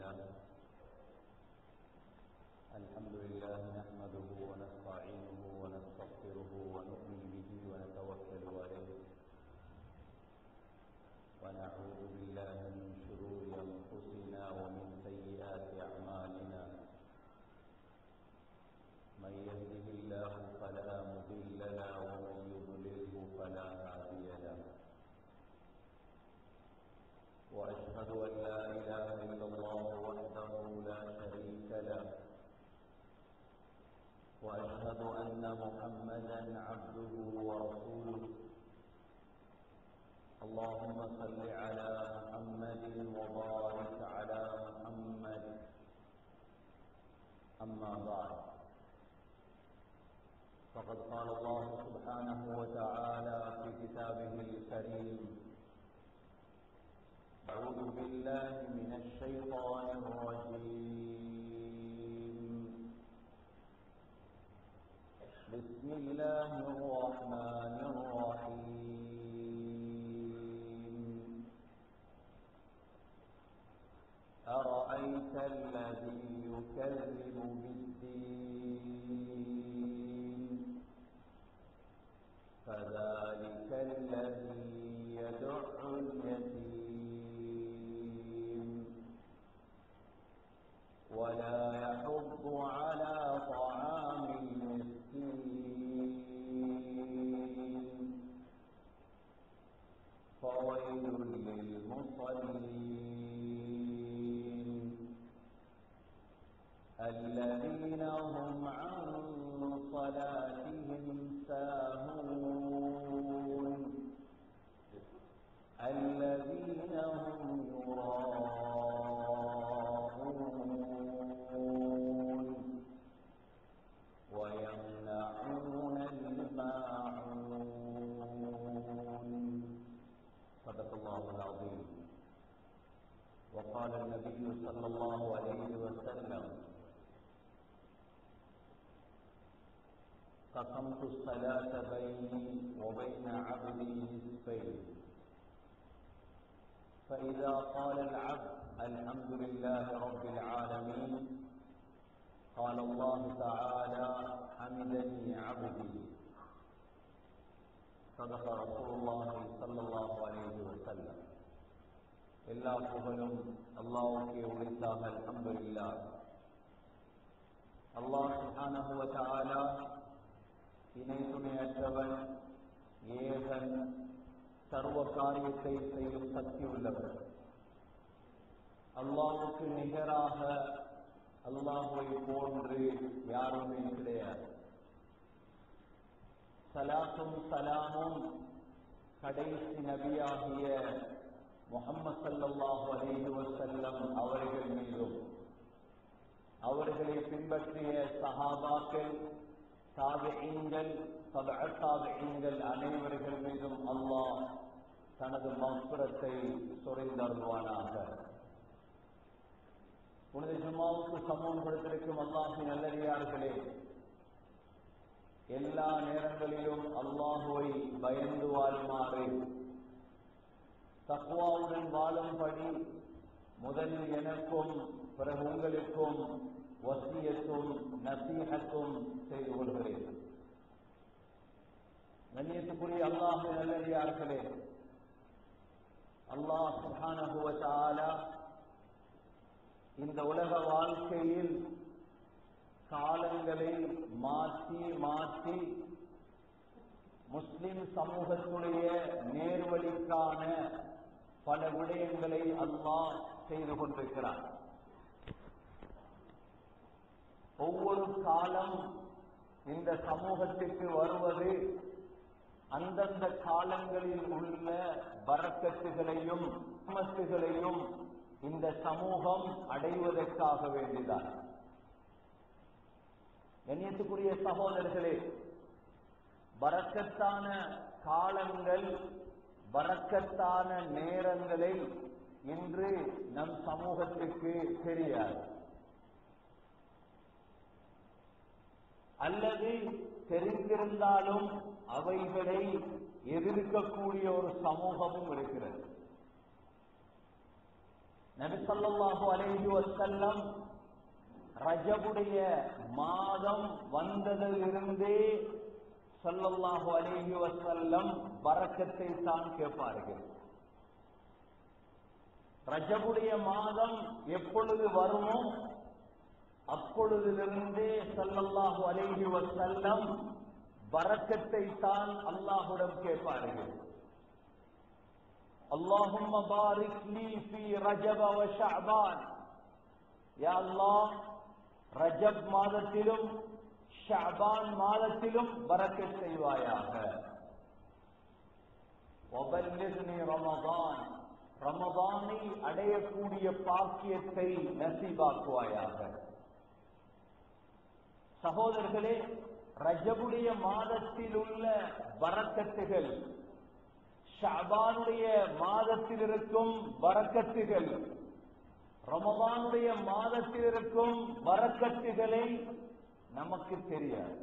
له الحمد لله نحمده ونستعينه ونستغفره ونؤمن به ونتوكل عليه ونعوذ بالله من شرور انفسنا ومن سيئات اعمالنا من يهده الله فلا مضل له ومن يضلله فلا هادي له واشهد ان لا اله الا الله وحده لا شريك له واشهد ان محمدا عبده ورسوله اللهم صل على محمد وبارك على محمد اما بعد فقد قال الله سبحانه وتعالى في كتابه الكريم أعوذ بالله من الشيطان الرجيم بسم الله الرحمن الرحيم أرأيت الذي يكذب بالدين فذلك الذي يدع اليتيم ولا يحض على طعام المسكين فويل للمصلين الذين هم عن صلاتهم ساهون الذين هم يراءون ويمنعون الماعون صدق الله العظيم وقال النبي صلى الله عليه وسلم قسمت الصلاة بيني وبين عبدي نصفين فإذا قال العبد الحمد لله رب العالمين قال الله تعالى حمدني عبدي صدق رسول الله صلى الله عليه وسلم எல்லா புகழும் அல்லாவுக்கே உழைத்தாக அல்ஹம்துலில்லா அல்லாஹ் சுப்ஹானஹு வ தஆலா இணை துணையற்றவன் ஏகன் சர்வ காரியத்தை செய்யும் சக்தி உள்ளவர் அல்லாவுக்கு நிகராக அல்லாஹுவை போன்று யாருமே கிடையாது சலாத்தும் சலாமும் கடைசி நபியாகிய முகம்மது சல்லாஹு அலைஹி வசல்லம் அவர்கள் மீதும் அவர்களை பின்பற்றிய சஹாபாக்கள் தாபியங்கள் தாபியங்கள் அனைவர்கள் மீதும் அல்லாஹ் தனது மக்குரத்தை சொறைந்தருள்வானாக புனித ஜும்மாவுக்கு சமூகம் கொடுத்திருக்கும் அல்லாஹின் நல்லடியார்களே எல்லா நேரங்களிலும் அல்லாஹுவை பயந்து வாழுமாறு தக்குவாவுடன் வாழும்படி முதலில் எனக்கும் பிறகு உங்களுக்கும் வசியத்தும் நசீகத்தும் செய்து கொள்கிறேன் கண்ணியத்துக்குரிய அல்லாஹ் நல்லடியார்களே அல்லாஹ் சுஹானுவத்தால இந்த உலக வாழ்க்கையில் காலங்களை மாற்றி மாற்றி முஸ்லிம் சமூகத்துடைய நேர்வழிக்கான பல விடயங்களை அல்லாஹ் செய்து கொண்டிருக்கிறார் ஒவ்வொரு காலம் இந்த சமூகத்திற்கு வருவது அந்தந்த காலங்களில் உள்ள பறக்கத்துகளையும் மத்துகளையும் இந்த சமூகம் அடைவதற்காக வேண்டிதான் கண்ணியத்துக்குரிய சகோதரர்களே பறக்கத்தான காலங்கள் பறக்கத்தான நேரங்களை இன்று நம் சமூகத்திற்கு தெரியாது அல்லது தெரிந்திருந்தாலும் அவைகளை எதிர்க்கக்கூடிய ஒரு சமூகமும் இருக்கிறது நபி ஸல்லல்லாஹு அலைஹி வஸல்லம் ரஜபுடைய மாதம் வந்ததிலிருந்தே ஸல்லல்லாஹு அலைஹி வஸல்லம் பரக்கத்தை தான் கேட்பார்கள் ரஜபுடைய மாதம் எப்பொழுது வருமோ அப்பொழுதிலிருந்தே ஸல்லல்லாஹு அலைஹி வஸல்லம் பரக்கத்தை தான் அல்லாஹ்விடம் கேட்பார்கள் اللهم بارك لي في رجب وشعبان يا الله ரஜப் மாதத்திலும் ஷஅபான் மாதத்திலும் பரக்கத் செய்வாயாக وبلغني رمضان ரமதானை அடையக்கூடிய பாக்கியத்தை நசீபாக்குவாயாக சகோதரர்களே ரஜபுடைய மாதத்தில் உள்ள பரக்கத்துகள் ஷாபானுடைய மாதத்தில் இருக்கும் வரக்கத்துகள் ரமதானுடைய மாதத்தில் இருக்கும் வரக்கத்துகளை நமக்கு தெரியாது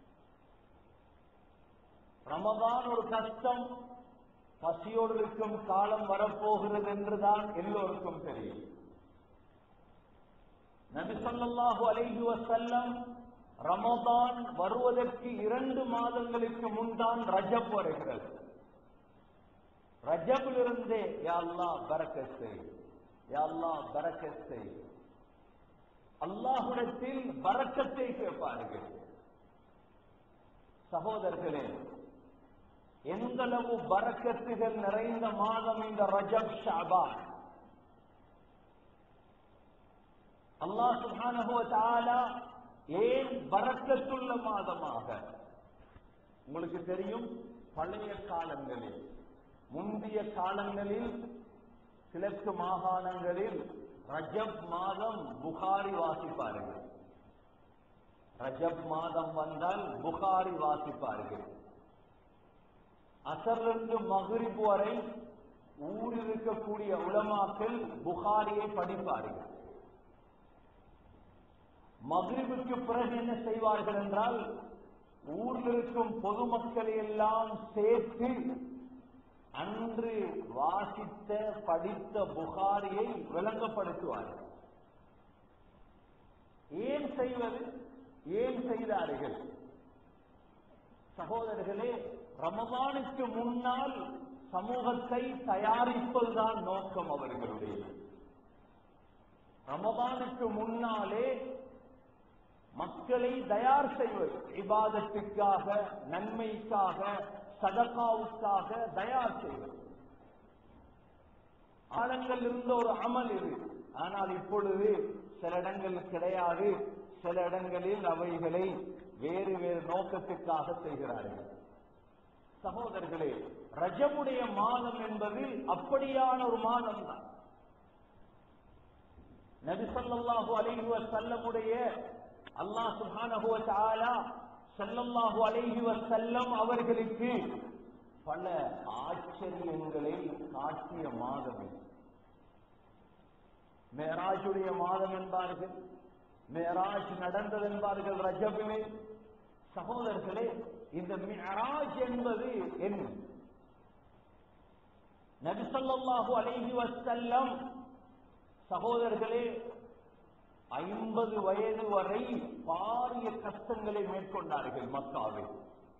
ரமதான் ஒரு கஷ்டம் பசியோடு இருக்கும் காலம் வரப்போகிறது என்றுதான் எல்லோருக்கும் தெரியும் நபி ஸல்லல்லாஹு அலைஹி வஸல்லம் ரமதான் வருவதற்கு இரண்டு மாதங்களுக்கு முன்தான் ரஜப் வருகிறது ரஜபிலிருந்தே யா அல்லாஹ் பரக்கத் செய் யா அல்லாஹ் பரக்கத் செய் அல்லாஹ்விடத்தில் பரக்கத்தை கேட்பார்கள் சகோதரர்களே எந்தளவு பரக்கத்துகள் நிறைந்த மாதம் இந்த ரஜப் ஷாபான் அல்லாஹ் சுப்ஹானஹு வ தஆலா ஏன் பரக்கத்துள்ள மாதமாக உங்களுக்கு தெரியும் பழைய காலங்களில் முந்தைய காலங்களில் கிழக்கு மாகாணங்களில் ரஜப் மாதம் புகாரி வாசிப்பார்கள் ரஜப் மாதம் வந்தால் புகாரி வாசிப்பார்கள் அசர்லிருந்து மகிரிப் வரை ஊரில் இருக்கக்கூடிய உலமாக்கள் புகாரியை படிப்பார்கள் மகிழ்வுக்கு பிறகு என்ன செய்வார்கள் என்றால் ஊரில் இருக்கும் பொதுமக்களை எல்லாம் சேர்த்து அன்று வாசித்த படித்த புகாரியை விளங்கப்படுத்துவார்கள் ஏன் செய்வது ஏன் செய்தார்கள் சகோதரர்களே ரமதானுக்கு முன்னால் சமூகத்தை தயாரிப்பதுதான் நோக்கம் அவர்களுடைய ரமதானுக்கு முன்னாலே மக்களை தயார் செய்வது இபாதத்துக்காக நன்மைக்காக சதகாவுக்காக தயார் செய்வது ஆழங்கள் இருந்த ஒரு அமல் இது ஆனால் இப்பொழுது சில இடங்கள் கிடையாது சில இடங்களில் அவைகளை வேறு வேறு நோக்கத்துக்காக செய்கிறார்கள் சகோதரர்களே ரஜமுடைய மாதம் என்பது அப்படியான ஒரு மாதம் தான் நபிசல்லாஹு அலைஹி வஸல்லமுடைய அல்லாஹ் சுப்ஹானஹு வ தஆலா ஸல்லல்லாஹு அலைஹி வஸல்லம் அவர்களுக்கு பல ஆச்சரியங்களை காட்டிய மாதம் இது மேராஜுடைய மாதம் என்பார்கள் மேராஜ் நடந்தது என்பார்கள் ரஜபிலே சகோதரர்களே இந்த மிராஜ் என்பது என்ன நபிசல்லாஹு அலைஹி வஸல்லம் சகோதரர்களே ஐம்பது வயது வரை பாரிய கஷ்டங்களை மேற்கொண்டார்கள் மக்காவில்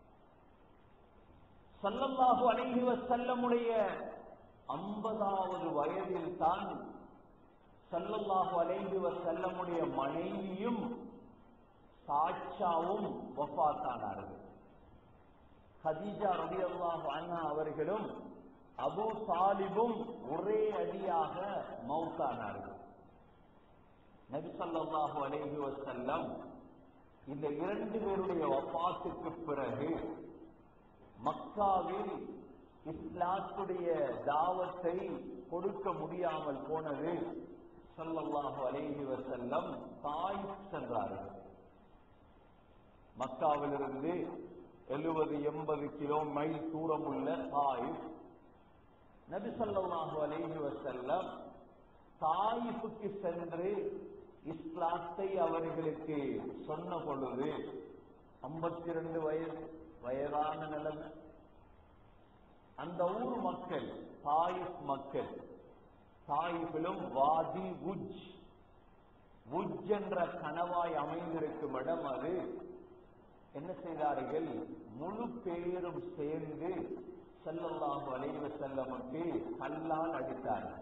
சல்லல்லாஹு அலைஹி வஸல்லமுடைய ஐம்பதாவது வயதில் தான் சல்லல்லாஹு அலைஹி வஸல்லமுடைய மனைவியும் சாட்சாவும் வஃபாத்தானார்கள் ஹதீஜா ரலியல்லாஹு அன்ஹா அவர்களும் அபூ தாலிபும் ஒரே அடியாக மௌத்தானார்கள் நபி ஸல்லல்லாஹு அலைஹி வஸல்லம் இந்த இரண்டு பேருடைய வஃபாத்துக்கு பிறகு மக்காவில் இஸ்லாத்துடைய தாவத்தை கொடுக்க முடியாமல் போனது ஸல்லல்லாஹு அலைஹி வஸல்லம் தாயிப் சென்றார்கள் மக்காவிலிருந்து எழுபது எண்பது கிலோ மைல் தூரம் உள்ள தாயிப் நபி ஸல்லல்லாஹு அலைஹி வஸல்லம் தாயிஃபுக்கு சென்று இஸ்லாத்தை அவர்களுக்கு சொன்ன பொழுது ஐம்பத்தி ரெண்டு வயது வயதான நிலைமை அந்த ஊர் மக்கள் தாயிஃப் மக்கள் தாயிபிலும் வாதி உஜ் உஜ் என்ற கனவாய் அமைந்திருக்கும் இடம் அது என்ன செய்தார்கள் முழு பேரும் சேர்ந்து செல்லல்லாஹு அலைவ செல்லமுக்கு கல்லால் அடித்தார்கள்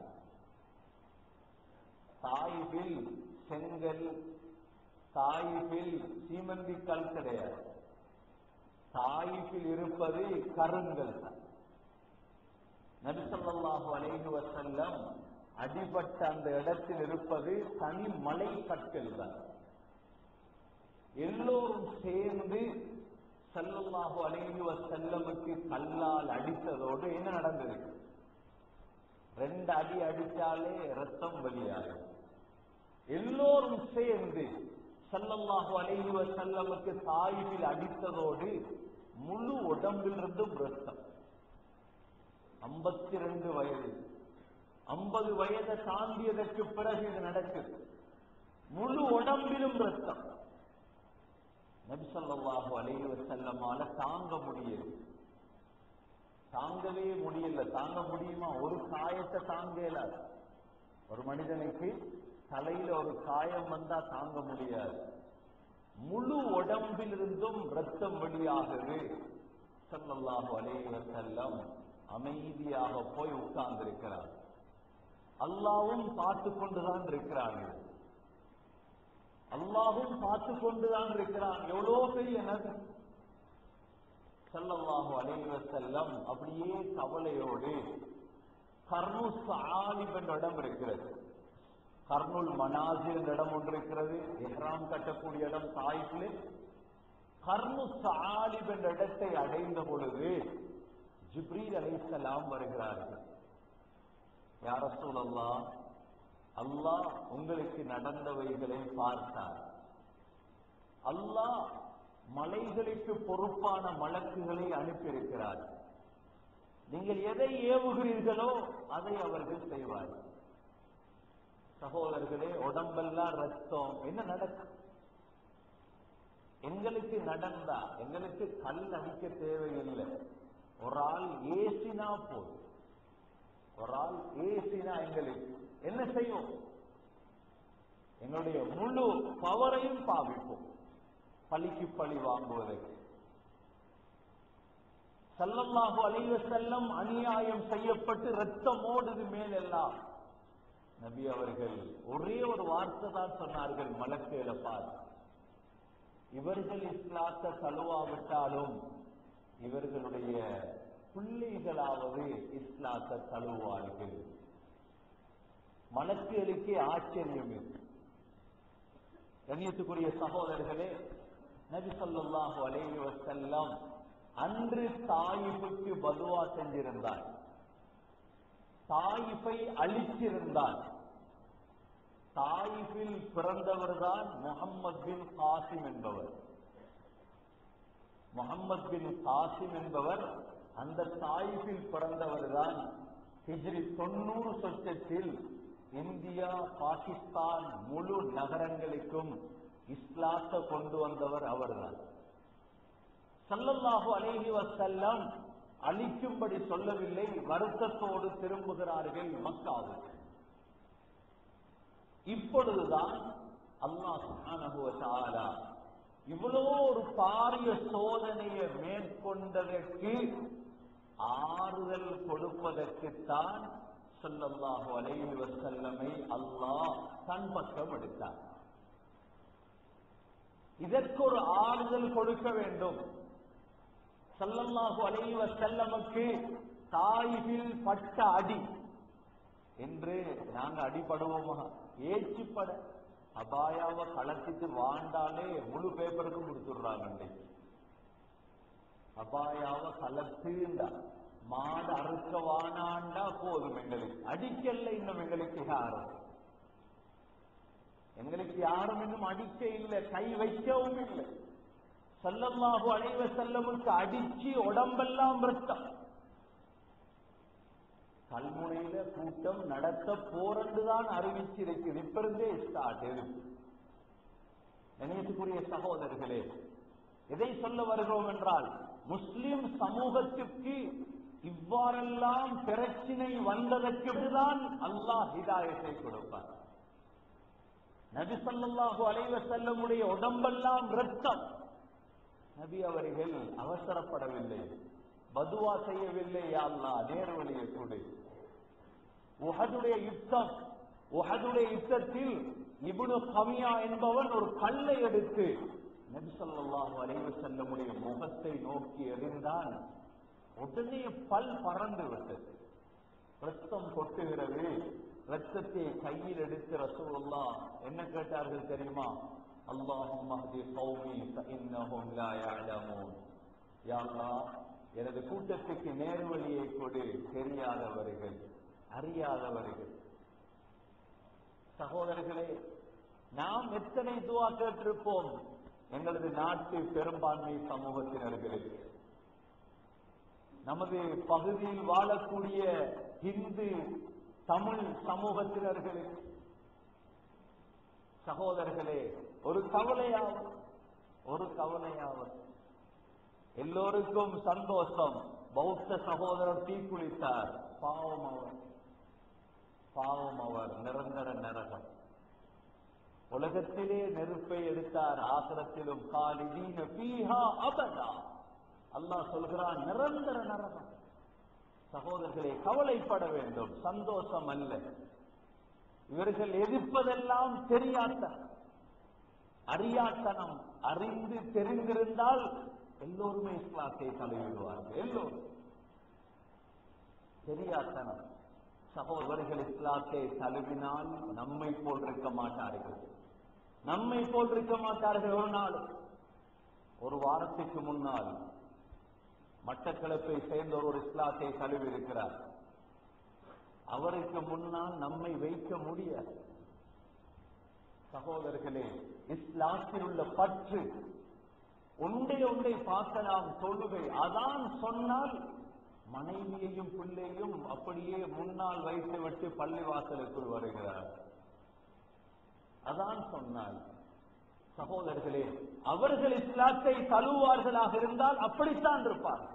தாயிபில் செங்கல் தாயிபில் சீமந்தி கல் கிடையாது தாயிபில் இருப்பது கருங்கல் தான் நபிசல்லாஹு அலைஹி வசல்லம் அடிபட்ட அந்த இடத்தில் இருப்பது தனி மலை கற்கள் தான் எல்லோரும் சேர்ந்து செல்லல்லாஹு அலைஹி வசல்லமுக்கு கல்லால் அடித்ததோடு என்ன நடந்தது ரெண்டு அடி அடித்தாலே ரத்தம் வெளியாகும் எல்லோரும் சேர்ந்து சல்லல்லாஹு அலைஹி வசல்லமுக்கு தாயிபில் அடித்ததோடு முழு உடம்பிலிருந்தும் ரத்தம் ஐம்பத்தி ரெண்டு வயது ஐம்பது வயதை தாண்டியதற்கு பிறகு இது நடக்குது முழு உடம்பிலும் ரத்தம் நபிசல்லாஹு அலைஹி வசல்லமால தாங்க முடியல தாங்கவே முடியல தாங்க முடியுமா ஒரு காயத்தை தாங்க இயலாது ஒரு மனிதனுக்கு தலையில ஒரு காயம் வந்தா தாங்க முடியாது முழு உடம்பிலிருந்தும் ரத்தம் வெளியாகுது சல்லல்லாஹு அலைஹி வஸல்லம் அமைதியாக போய் உட்கார்ந்திருக்கிறார் அல்லாவும் பார்த்து கொண்டுதான் இருக்கிறாங்க அல்லாவும் பார்த்து கொண்டுதான் இருக்கிறான் எவ்வளோ பெரிய நபி சல்லல்லாஹு அலைஹி வஸல்லம் அப்படியே கவலையோடு கர்னு சாலிப் என்ற இடம் இருக்கிறது கர்னுல் மனாசிர் என்ற இடம் ஒன்று இருக்கிறது எஹ்ராம் கட்டக்கூடிய இடம் தாய்ப்பிலே கர்னு சாலிப் என்ற இடத்தை அடைந்த பொழுது ஜிப்ரீல் அலைஹிஸ்ஸலாம் வருகிறார்கள் யார சொல்லலாம் அல்லாஹ் உங்களுக்கு நடந்தவைகளை பார்த்தார் அல்லாஹ் மலைகளுக்கு பொறுப்பான மலக்குகளை அனுப்பியிருக்கிறார் நீங்கள் எதை ஏவுகிறீர்களோ அதை அவர்கள் செய்வார்கள் சகோதரர்களே உடம்பெல்லாம் ரத்தம் என்ன நடக்கும் எங்களுக்கு நடந்தா எங்களுக்கு கல் அடிக்க தேவையில்லை ஒரு ஆள் ஏசினா போதும் ஒரு ஆள் ஏசினா எங்களுக்கு என்ன செய்வோம் எங்களுடைய முழு பவரையும் பாவிப்போம் பழிக்கு பழி வாங்குவதற்கு சல்லல்லாஹு அலைஹி வஸல்லம் அநியாயம் செய்யப்பட்டு ரத்தம் ஓடுது மேலெல்லாம் நபி அவர்கள் ஒரே ஒரு வார்த்தை தான் சொன்னார்கள் மலக்கேல பார்த்து இவர்கள் இஸ்லாத்தை தழுவாவிட்டாலும் இவர்களுடைய பிள்ளைகளாவது இஸ்லாத்தை தழுவார்கள் மலக்குகளுக்கே ஆச்சரியம் இது கண்ணியத்துக்குரிய சகோதரர்களே நபி ஸல்லல்லாஹு அலைஹி வஸல்லம் அன்று தாயிஃபுக்கு பதுவா செஞ்சிருந்தார் தாயிஃபை அழிச்சிருந்தார் தாயிஃபில் பிறந்தவர்தான் முகம்மது பின் காசிம் என்பவர் முகம்மது பின் காசிம் என்பவர் அந்த தாயிஃபில் பிறந்தவர்தான் ஹிஜ்ரி தொண்ணூறு சொச்சத்தில் இந்தியா பாகிஸ்தான் முழு நகரங்களுக்கும் இஸ்லாத்தை கொண்டு வந்தவர் அவர்தான் சல்லல்லாஹு அலைஹி வஸல்லம் அழிக்கும்படி சொல்லவில்லை வருத்தத்தோடு திரும்புகிறார்கள் மக்காவுக்கு இப்பொழுதுதான் அல்லாஹ் சுப்ஹானஹு வ தஆலா இவ்வளோ ஒரு பாரிய சோதனையை மேற்கொண்டதற்கு ஆறுதல் கொடுப்பதற்குத்தான் ஸல்லல்லாஹு அலைஹி வஸல்லமை அல்லாஹ் தன் பக்கம் எடுத்தார் இதற்கு ஒரு ஆறுதல் கொடுக்க வேண்டும் ஸல்லல்லாஹு அலைஹி வஸல்லமுக்கு தாயிபில் பட்ட அடி என்று நாங்க அடிபடுவோமா ஏச்சுப்பட அபாயாவை கலத்திட்டு வாண்டாலே முழு பேப்பருக்கும் கொடுத்துடுறாங்க இன்னைக்கு அபாயாவை கலத்துண்டா மாடு அறுக்க வானாண்டா போதும் எங்களுக்கு அடிக்கல இன்னும் எங்களுக்கு யாரும் எங்களுக்கு யாரும் இன்னும் அடிக்க இல்லை கை வைக்கவும் இல்லை செல்லம்மாகு அலைவ செல்லமுக்கு அடிச்சு உடம்பெல்லாம் ரத்தம் கல்முனையில கூட்டம் நடத்த போரண்டுதான் அறிவிச்சிருக்குது இப்ப இருந்தே ஸ்டார்ட் இருக்கு நினைத்துக்குரிய சகோதரர்களே எதை சொல்ல வருகிறோம் என்றால் முஸ்லிம் சமூகத்திற்கு இவ்வாறெல்லாம் பிரச்சினை வந்ததற்கு தான் அல்லாஹ் ஹிதாயத்தை கொடுப்பார் நபி ஸல்லல்லாஹு அலைஹி வஸல்லமுடைய உடம்பெல்லாம் ரத்தம் நபி அவர்கள் அவசரப்படவில்லை பதுவா செய்யவில்லை யா அல்லாஹ் நேர் வழியை கொடு உஹதுடைய யுத்தம் உஹதுடைய யுத்தத்தில் இப்னு கமியா என்பவன் ஒரு கல்லை எடுத்து நபி ஸல்லல்லாஹு அலைஹி வஸல்லமுடைய முகத்தை நோக்கி எறிந்தான் உடனே பல் பறந்து விட்டது ரத்தம் கொட்டுகிறது ரத்தத்தை கையில் எடுத்து ரசூலுல்லா என்ன கேட்டார்கள் தெரியுமா அல்லாஹும் மஹதி கௌமி ஃபஇன்னஹும் லா யஅலமூன் யா அல்லாஹ் எனது கூட்டத்துக்கு நேர்வழியை கொடு தெரியாதவர்கள் அறியாதவர்கள் சகோதரர்களே நாம் எத்தனை துவா கேட்டிருப்போம் எங்களது நாட்டு பெரும்பான்மை சமூகத்தினர்களுக்கு நமது பகுதியில் வாழக்கூடிய இந்து தமிழ் சமூகத்தினர்களுக்கு சகோதரர்களே ஒரு கவலையாவது ஒரு கவலையாவது எல்லோருக்கும் சந்தோஷம் பௌத்த சகோதரர் தீக்குளித்தார் பாவம் அவர் பாவம் அவர் நிரந்தர நரகம் உலகத்திலே நெருப்பை எடுத்தார் ஆசிரத்திலும் காலிதீன பீஹா அபதா அல்லாஹ் சொல்கிறான் நிரந்தர நரகம் சகோதரர்களே கவலைப்பட வேண்டும் சந்தோஷம் அல்ல இவர்கள் எதிர்ப்பதெல்லாம் தெரியாத்தனம் அறியாத்தனம் அறிந்து தெரிந்திருந்தால் எல்லோருமே இஸ்லாத்தை தலையிடுவார்கள் எல்லோரும் தெரியாத்தனம் சகோதரர்கள் இஸ்லாத்தை தழுவினால் நம்மை போல் இருக்க மாட்டார்கள் நம்மை போல் இருக்க மாட்டார்கள் ஒரு நாள் ஒரு வாரத்துக்கு முன்னால் மட்டக்களப்பை சேர்ந்த ஒரு இஸ்லாத்தை தழுவி இருக்கிறார் அவருக்கு முன்னால் நம்மை வைக்க முடியாது சகோதரர்களே இஸ்லாத்தில் உள்ள பற்று ஒன்றை ஒன்றை பார்க்கலாம் தொழுகை அதான் சொன்னால் மனைவியையும் பிள்ளையும் அப்படியே முன்னால் வைத்துவிட்டு பள்ளிவாசலுக்குள் வருகிறார் அதான் சொன்னால் சகோதரர்களே அவர்கள் இஸ்லாத்தை தழுவார்களாக இருந்தால் அப்படித்தான் இருப்பார்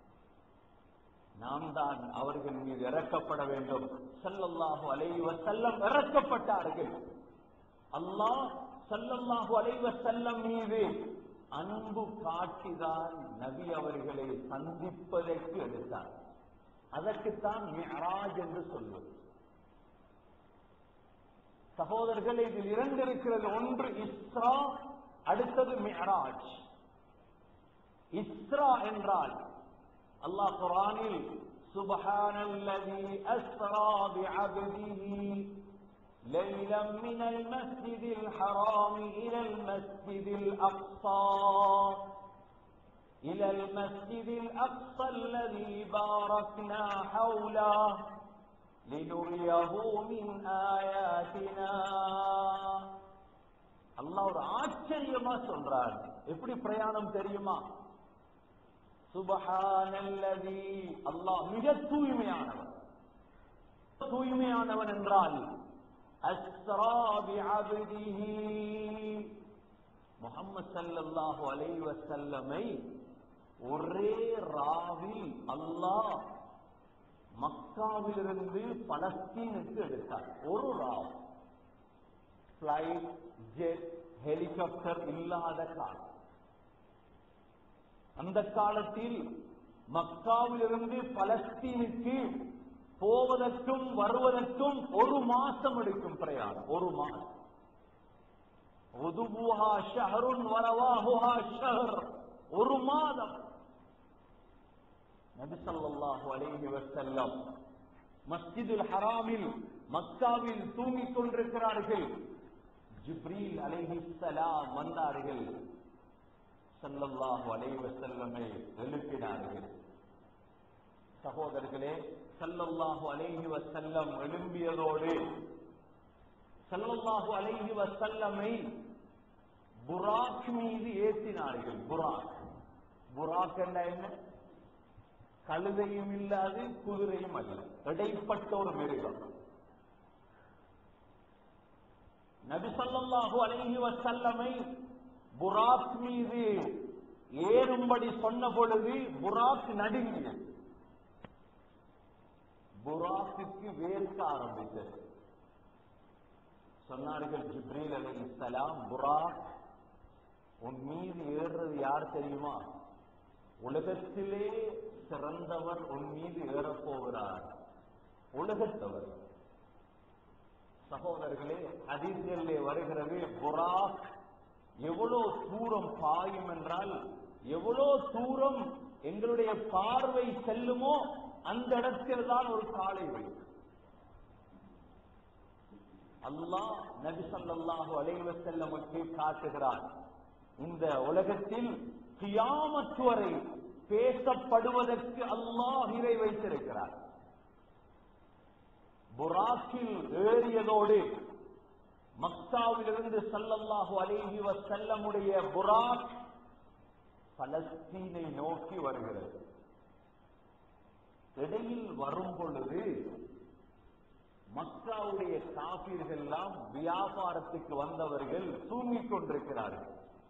நாம் தான் அவர்கள் மீது இறக்கப்பட வேண்டும் சல்லல்லாஹு அலைஹி வஸல்லம் இறக்கப்பட்டார்கள் அல்லாஹ் சல்லல்லாஹு அலைஹி வஸல்லம் மீது அன்பு காட்டிதான் நபி அவர்களை சந்திப்பதற்கு எடுத்தார் அதற்குத்தான் மிஅராஜ் என்று சொல்வது சகோதரர்கள் இதில் இரண்டு இருக்கிறது ஒன்று இஸ்ரா அடுத்தது மிஅராஜ் இஸ்ரா என்றால் அல்லாஹ் குரானில் சுபஹானல்லதி அஸ்ரா பிஅப்திஹி ليلا من المسجد الحرام إلى المسجد الأقصى إلى المسجد الأقصى الذي باركنا حوله لنريه من آياتنا அல்லாஹ் ஒரு ஆச்சரியமா சொல்றார் எப்படி பிரயாணம் தெரியுமா சுபஹானல்லதி அல்லாஹ் மிக தூய்மையானவன் தூய்மையானவன் என்றால் அஸ்ரா பிஅப்திஹி முஹம்மது ஸல்லல்லாஹு அலைஹி வஸல்லமை ஒரே ராவில் அல்லாஹ் மக்காவிலிருந்து பலஸ்தீனுக்கு எடுத்தார் ஒரு ராவ் பிளைட் ஜெட் ஹெலிகாப்டர் இல்லாத காலம் அந்த காலத்தில் மக்காவிலிருந்து பலஸ்தீனுக்கு போவதற்கும் வருவதற்கும் ஒரு மாசம் எடுக்கும் பிரயாணம் ஒரு மாசம் உதுபுஹா ஷஹருன் வரவாஹுஹா ஷஹர் ஒரு மாதம் நபி ஸல்லல்லாஹு அலைஹி வஸல்லம் மஸ்ஜிதுல் ஹராமில் மக்காவில் தூங்கிக் கொண்டிருக்கிறார்கள் ஜிப்ரீல் அலைஹிஸ்ஸலாம் வந்தார்கள் ஸல்லல்லாஹு அலைஹி வஸல்லமை எழுப்பினார்கள் சகோதரர்களே ஸல்லல்லாஹு அலைஹி வஸல்லம் எழும்பியதோடு ஸல்லல்லாஹு அலைஹி வஸல்லமை புராக் மீது ஏற்றினார்கள் புராக் புராக் என்ன என்ன கழுதையும் இல்லாது குதிரையும் அல்ல இடைப்பட்ட ஒரு மிருகம் நபி ஸல்லல்லாஹு அலைஹி வஸல்லமை புராக் மீது ஏறும்படி சொன்ன பொழுது புராக் நடுங்கியது புராக்குக்கு வேர்க்க ஆரம்பித்தது சொன்னார்கள் ஜிப்ரீல் அலை இஸ்லாம் புராக் உன் மீது ஏறுறது யார் தெரியுமா உலகத்திலே சிறந்தவர் உன் மீது ஏறப்போகிறார் உலகத்தவர் சகோதரர்களே அதிர்களிலே வருகிறது புராக் எவ்வளவு தூரம் பாயும் என்றால் எவ்வளவு தூரம் எங்களுடைய பார்வை செல்லுமோ அந்த இடத்தில் தான் ஒரு காலை வைக்கும் அல்லாஹ் நபி ஸல்லல்லாஹு அலைஹி வஸல்லமுக்கு காட்டுகிறார் இந்த உலகத்தில் கியாமத் வரை பேசப்படுவதற்கு அல்லாஹ் இறை வைத்திருக்கிறார் புராக்கில் ஏறியதோடு மக்காவிலிருந்து சல்லல்லாஹு அலைஹி வஸல்லமுடைய புராக் பலஸ்தீனை நோக்கி வருகிறது இடையில் வரும் பொழுது மக்காவுடைய காபீர்கள் எல்லாம் வியாபாரத்துக்கு வந்தவர்கள் தூங்கிக் கொண்டிருக்கிறார்கள்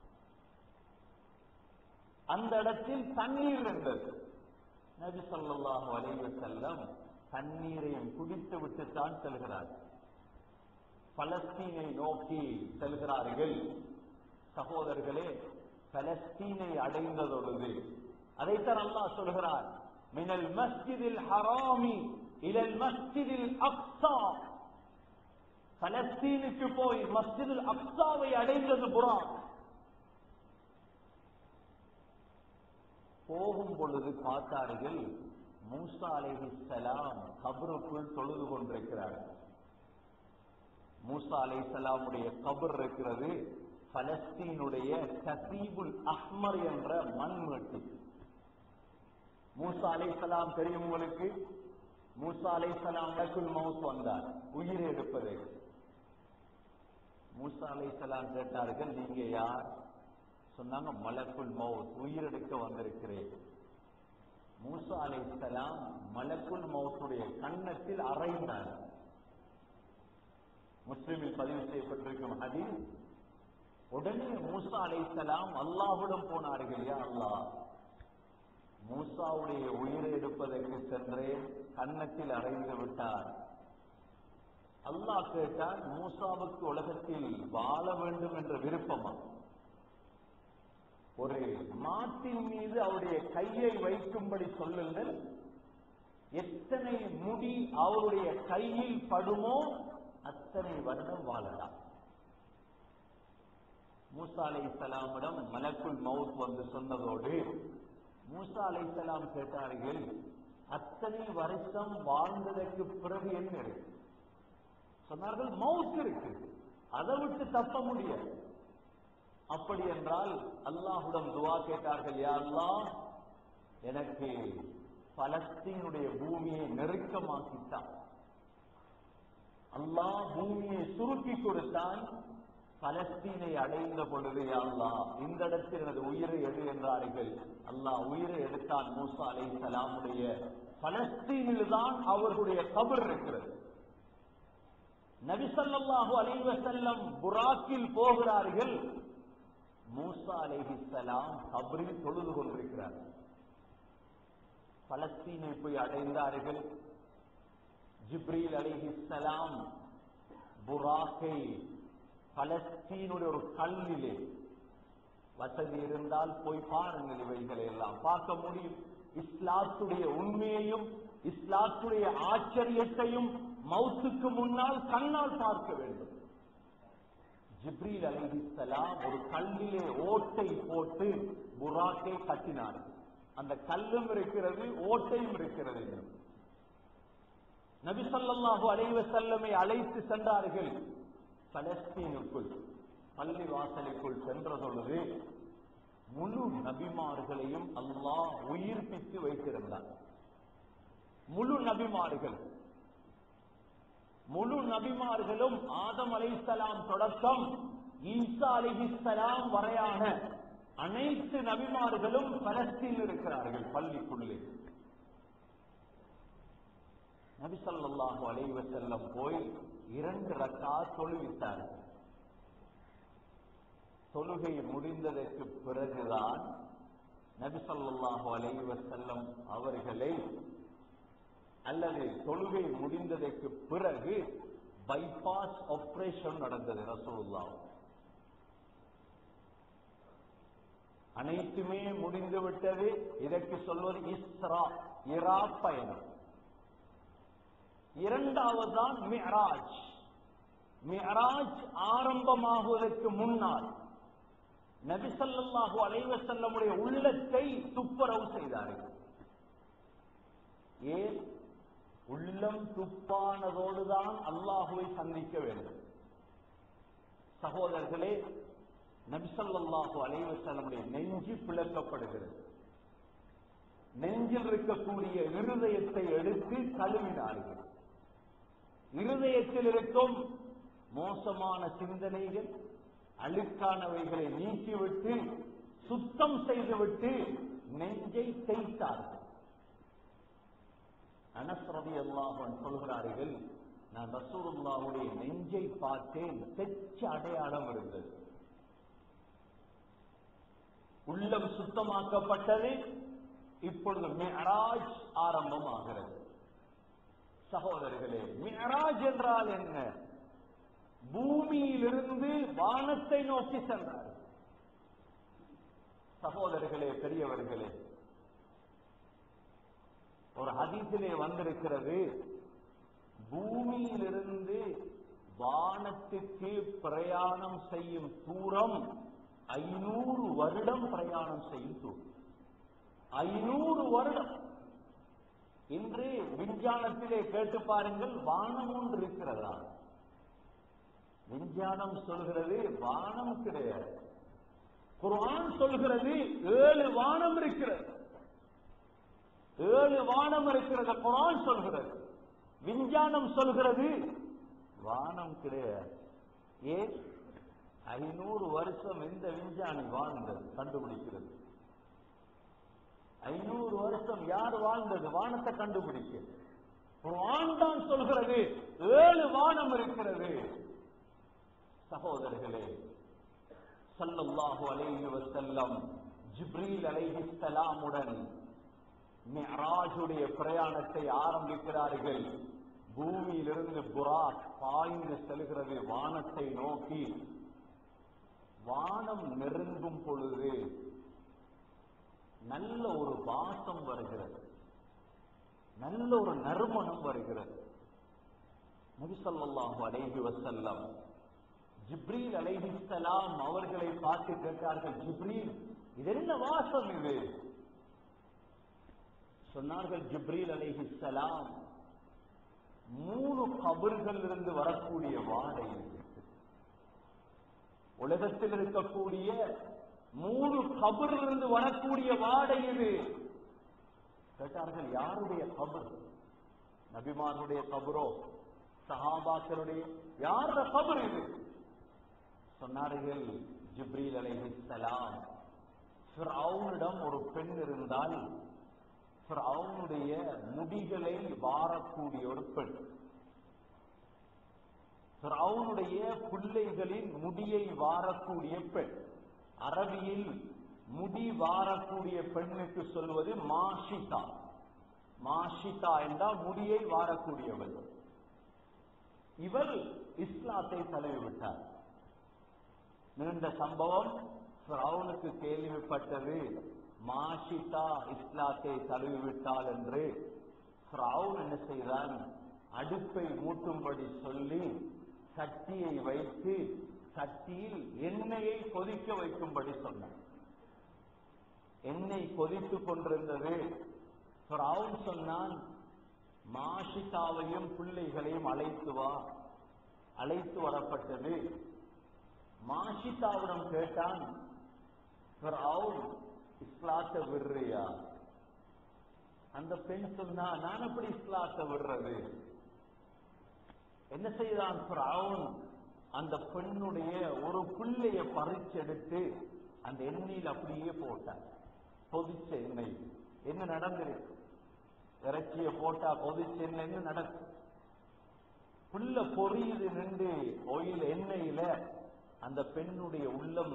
அந்த இடத்தில் தண்ணீர் இருந்தது நபி ஸல்லல்லாஹு அலைஹி வஸல்லம் தண்ணீரையும் குடித்து விட்டு தான் செல்கிறார் பலஸ்தீனை நோக்கி செல்கிறார்கள் சகோதரர்களே பலஸ்தீனை அடைந்ததொழுது அதைத்தான் அல்லாஹ் சொல்கிறார் மினல் மஸ்ஜிதில் ஹராமி இலல் மஸ்ஜிதில் அக்ஸா பலஸ்தீனுக்கு போய் மஸ்ஜிதுல் அக்ஸாவை அடைந்தது புறாக் போகும் பொழுது பார்த்தார்கள் மூசா அலைஹிஸ்ஸலாம் கபருக்குள் தொழுது கொண்டிருக்கிறார்கள் மூசா அலைஹிஸ்ஸலாமுடைய கபர் இருக்கிறது பலஸ்தீனுடைய கசீபுல் அஹ்மர் என்ற மண்வெட்டு மூசா அலைஹிஸ்ஸலாம் தெரியும் உங்களுக்கு மூசா அலைஹிஸ்ஸலாம் மலக்குல் மவுத் வந்தார் உயிர் எடுப்பது மூசா அலைஹிஸ்ஸலாம் கேட்டார்கள் நீங்க யார் சொன்னாங்க மலக்குல் மவுத் உயிரெடுக்க வந்திருக்கிறேன் மூசா அலைஹிஸ்ஸலாம் மலக்குல் மவுத்துடைய கன்னத்தில் அறைந்தார் முஸ்லிமில் பதிவு செய்யப்பட்டிருக்கும் ஹதீஸ் உடனே மூசா அலைஹிஸ்ஸலாம் அல்லாஹ்விடம் போனார்கள் யா அல்லாஹ் மூசாவுடைய உயிரை எடுப்பதற்கு சென்றேன் கன்னத்தில் அறைந்து விட்டார் அல்லாஹ் கேட்டார் மூசாவுக்கு உலகத்தில் வாழ வேண்டும் என்ற விருப்பமா ஒரு மாட்டின் மீது அவருடைய கையை வைக்கும்படி சொல்லுங்கள் எத்தனை முடி அவருடைய கையில் படுமோ அத்தனை வருடம் வாழலாம் மூசா அலை இஸ்லாமிடம் மலக்குள் மவுத் வந்து சொன்னதோடு மூசா அலை இஸ்லாம் கேட்டார்கள் அத்தனை வருஷம் வாழ்ந்ததற்கு பிறகு என்ன இருக்கு சொன்னார்கள் மவுத் இருக்கு அதை விட்டு தப்ப முடியாது அப்படி என்றால் அல்லாஹுடன் துவா கேட்டார்கள் யா அல்லாஹ் எனக்கு பலஸ்தீனுடைய பூமியை நெருக்கமாக்கித்தான் அல்லாஹ் பூமியை சுருக்கி கொடுத்தான் பலஸ்தீனை அடைந்த பொழுது யா அல்லாஹ் இந்த இடத்தில் எனது உயிரை எடு என்றார்கள் அல்லாஹ் உயிரை எடுத்தான் மூசா அலை சலாமுடைய பலஸ்தீனில் தான் அவர்களுடைய கபர் இருக்கிறது நபிசல்லாஹு அலைஹி வஸல்லம் புராக்கில் போகிறார்கள் மூசா அலைஹிஸ்ஸலாம் கபரில் தொழுது கொண்டிருக்கிறார் பலஸ்தீனை போய் அடைந்தார்கள் ஜிப்ரீல் அலைஹிஸ்ஸலாம் புராக்கை பலஸ்தீனுடைய ஒரு கல்லிலே வசதி இருந்தால் போய் பாருங்கள் இவைகளை எல்லாம் பார்க்க முடியும் இஸ்லாத்துடைய உண்மையையும் இஸ்லாத்துடைய ஆச்சரியத்தையும் மௌத்துக்கு முன்னால் கண்ணால் பார்க்க வேண்டும் ஜிப்ரீல் அலைஹிஸ்ஸலாம் ஒரு கல்லிலே ஓட்டை போட்டு புராக்கை கட்டினார் அந்த கல்லும் இருக்கிறது ஓட்டையும் இருக்கிறது நபி ஸல்லல்லாஹு அலைஹி வஸல்லமை அழைத்து சென்றார்கள் பலஸ்தீனுக்குள் பள்ளி வாசலுக்குள் சென்ற பொழுது முழு நபிமார்களையும் அல்லாஹ் உயிர்ப்பித்து வைத்திருந்தார் முழு நபிமார்கள் முழு நபிமார்களும் ஆதம் அலைசலாம் தொடக்கம் ஈசா அலிஹிஸ்லாம் வரையான அனைத்து நபிமார்களும் பலஸ்தீன் இருக்கிறார்கள் பள்ளிக்குள்ளே நபி ஸல்லல்லாஹு அலைஹி வஸல்லம் போய் இரண்டு ரக்கா தொழுவித்தார்கள் தொழுகை முடிந்ததற்கு பிறகுதான் நபி ஸல்லல்லாஹு அலைஹி வஸல்லம் அவர்களை அல்லது தொழுகை முடிந்ததற்கு பிறகு பைபாஸ் ஆபரேஷன் நடந்தது ரசூலுல்லா அனைத்துமே முடிந்து விட்டது இதற்கு சொல்வது இஸ்ரா இரா பயணம் இரண்டாவதுதான் மிஹராஜ் மிஹராஜ் ஆரம்பமாகுவதற்கு முன்னால் நபிசல்லாஹு அலைவசல்லமுடைய உள்ளத்தை துப்புரவு செய்தார்கள் ஏன் உள்ளம் துப்பானதோடுதான் அல்லாஹுவை சந்திக்க வேண்டும் சகோதரர்களே நபிசல்லாஹு அலைவசல்லமுடைய நெஞ்சு பிளக்கப்படுகிறது நெஞ்சில் இருக்கக்கூடிய இருதயத்தை எடுத்து கழுவினார்கள் இருதயத்தில் இருக்கும் மோசமான சிந்தனைகள் அழுக்கானவைகளை நீக்கிவிட்டு சுத்தம் செய்துவிட்டு நெஞ்சை தேய்த்தார்கள் அனஸ்ரதி அல்லாஹன் சொல்கிறார்கள் நான் ரசூலுல்லாவுடைய நெஞ்சை பார்த்தேன் தெச்ச அடையாளம் இருந்தது உள்ளம் சுத்தமாக்கப்பட்டது இப்பொழுது மிஹராஜ் ஆரம்பமாகிறது சகோதரர்களே மிஹராஜ் என்றால் என்ன பூமியிலிருந்து வானத்தை நோக்கி சென்றார் சகோதரர்களே பெரியவர்களே ஒரு ஹதீஸிலே வந்திருக்கிறது பூமியிலிருந்து வானத்துக்கு பிரயாணம் செய்யும் தூரம் ஐநூறு வருடம் பிரயாணம் செய்யும் தூரம் ஐநூறு வருடம் இன்று விஞ்ஞானத்திலே கேட்டு பாருங்கள் வானம் ஒன்று இருக்கிறதா விஞ்ஞானம் சொல்கிறது வானம் கிடையாது குர்ஆன் சொல்கிறது ஏழு வானம் இருக்கிறது ஏழு வானம் இருக்கிறது குரான் சொல்கிறது விஞ்ஞானம் சொல்கிறது வானம் கிடையாது ஏன் ஐநூறு வருஷம் எந்த விஞ்ஞானி வாழ்ந்தது கண்டுபிடிக்கிறது ஐநூறு வருஷம் யார் வாழ்ந்தது வானத்தை கண்டுபிடிக்க குர்ஆன் தான் சொல்கிறது ஏழு வானம் இருக்கிறது சகோதரர்களே ஸல்லல்லாஹு அலைஹி வஸல்லம் ஜிப்ரீல் அலைஹிஸ்ஸலாமுடன் மிஅராஜுடைய பிரயாணத்தை ஆரம்பிக்கிறார்கள் பூமியிலிருந்து புராக் பாய்ந்து செல்கிறது வானத்தை நோக்கி வானம் நெருங்கும் பொழுது நல்ல ஒரு வாசம் வருகிறது நல்ல ஒரு நறுமணம் வருகிறது நபி ஸல்லல்லாஹு அலைஹி வஸல்லம் ஜிப்ரீல் அலைஹிஸ்ஸலாம் அவர்களை பார்த்து கேட்டார்கள் ஜிப்ரீல் இது என்ன வாசம் இது சொன்னார்கள் ஜிப்ரீல் அலைஹிஸ்ஸலாம் மூணு கபர்கள் இருந்து வரக்கூடிய வாடை இது. உலகத்தில் இருக்கக்கூடிய மூணு கபரில் இருந்து வரக்கூடிய வாடை இது கேட்டார்கள் யாருடைய கபர் நபிமாருடைய கபரோ சஹாபாக்களுடைய யாருடைய கபர் இது சொன்னார்கள் ஜிப்ரீல் அலைஹிஸ்ஸலாம் ஃபிரௌனிடம் ஒரு பெண் இருந்தால் ஃபிரௌனுடைய முடிகளை வாரக்கூடிய ஒரு பெண் ஃபிரௌனுடைய பிள்ளைகளின் முடியை வாரக்கூடிய பெண் அரபியில் முடி வாரக்கூடிய பெண்ணுக்கு சொல்வது மாஷிதா மாஷிதா என்றால் முடியை வாரக்கூடியவள் இவள் இஸ்லாத்தை தழுவிவிட்டார் நீண்ட சம்பவம் ஃபிரௌனுக்கு கேள்விப்பட்டது மாஷிதா இஸ்லாத்தை தழுவிவிட்டாள் என்று ஃபிரௌன் என்ன செய்தான் அடுப்பை மூட்டும்படி சொல்லி சட்டியை வைத்து சட்டியில் எண்ணெயை கொதிக்க வைக்கும்படி சொன்னான் எண்ணெய் கொதித்துக் கொண்டிருந்தது ஃபிரௌன் சொன்னான் மாஷிதாவையும் பிள்ளைகளையும் அழைத்து வா அழைத்து வரப்பட்டது மாஷிதாவிடம் கேட்டான் ஃபிரௌன் இஸ்லாத்தை விடுறியா அந்த பெண் சொன்னா நான் எப்படி இஸ்லாத்தை விடுறது என்ன செய்தான் ஃபிரௌன் அந்த பெண்ணுடைய ஒரு பிள்ளைய பறிச்செடுத்து அந்த எண்ணெயில் அப்படியே போட்டான் கொதிச்ச எண்ணெய் என்ன நடந்திருக்கு இறைச்சிய போட்டா கொதிச்ச எண்ணெய் என்ன நடக்கும் புல்ல பொரியுது நின்று ஒயில் எண்ணெயில அந்த பெண்ணுடைய உள்ளம்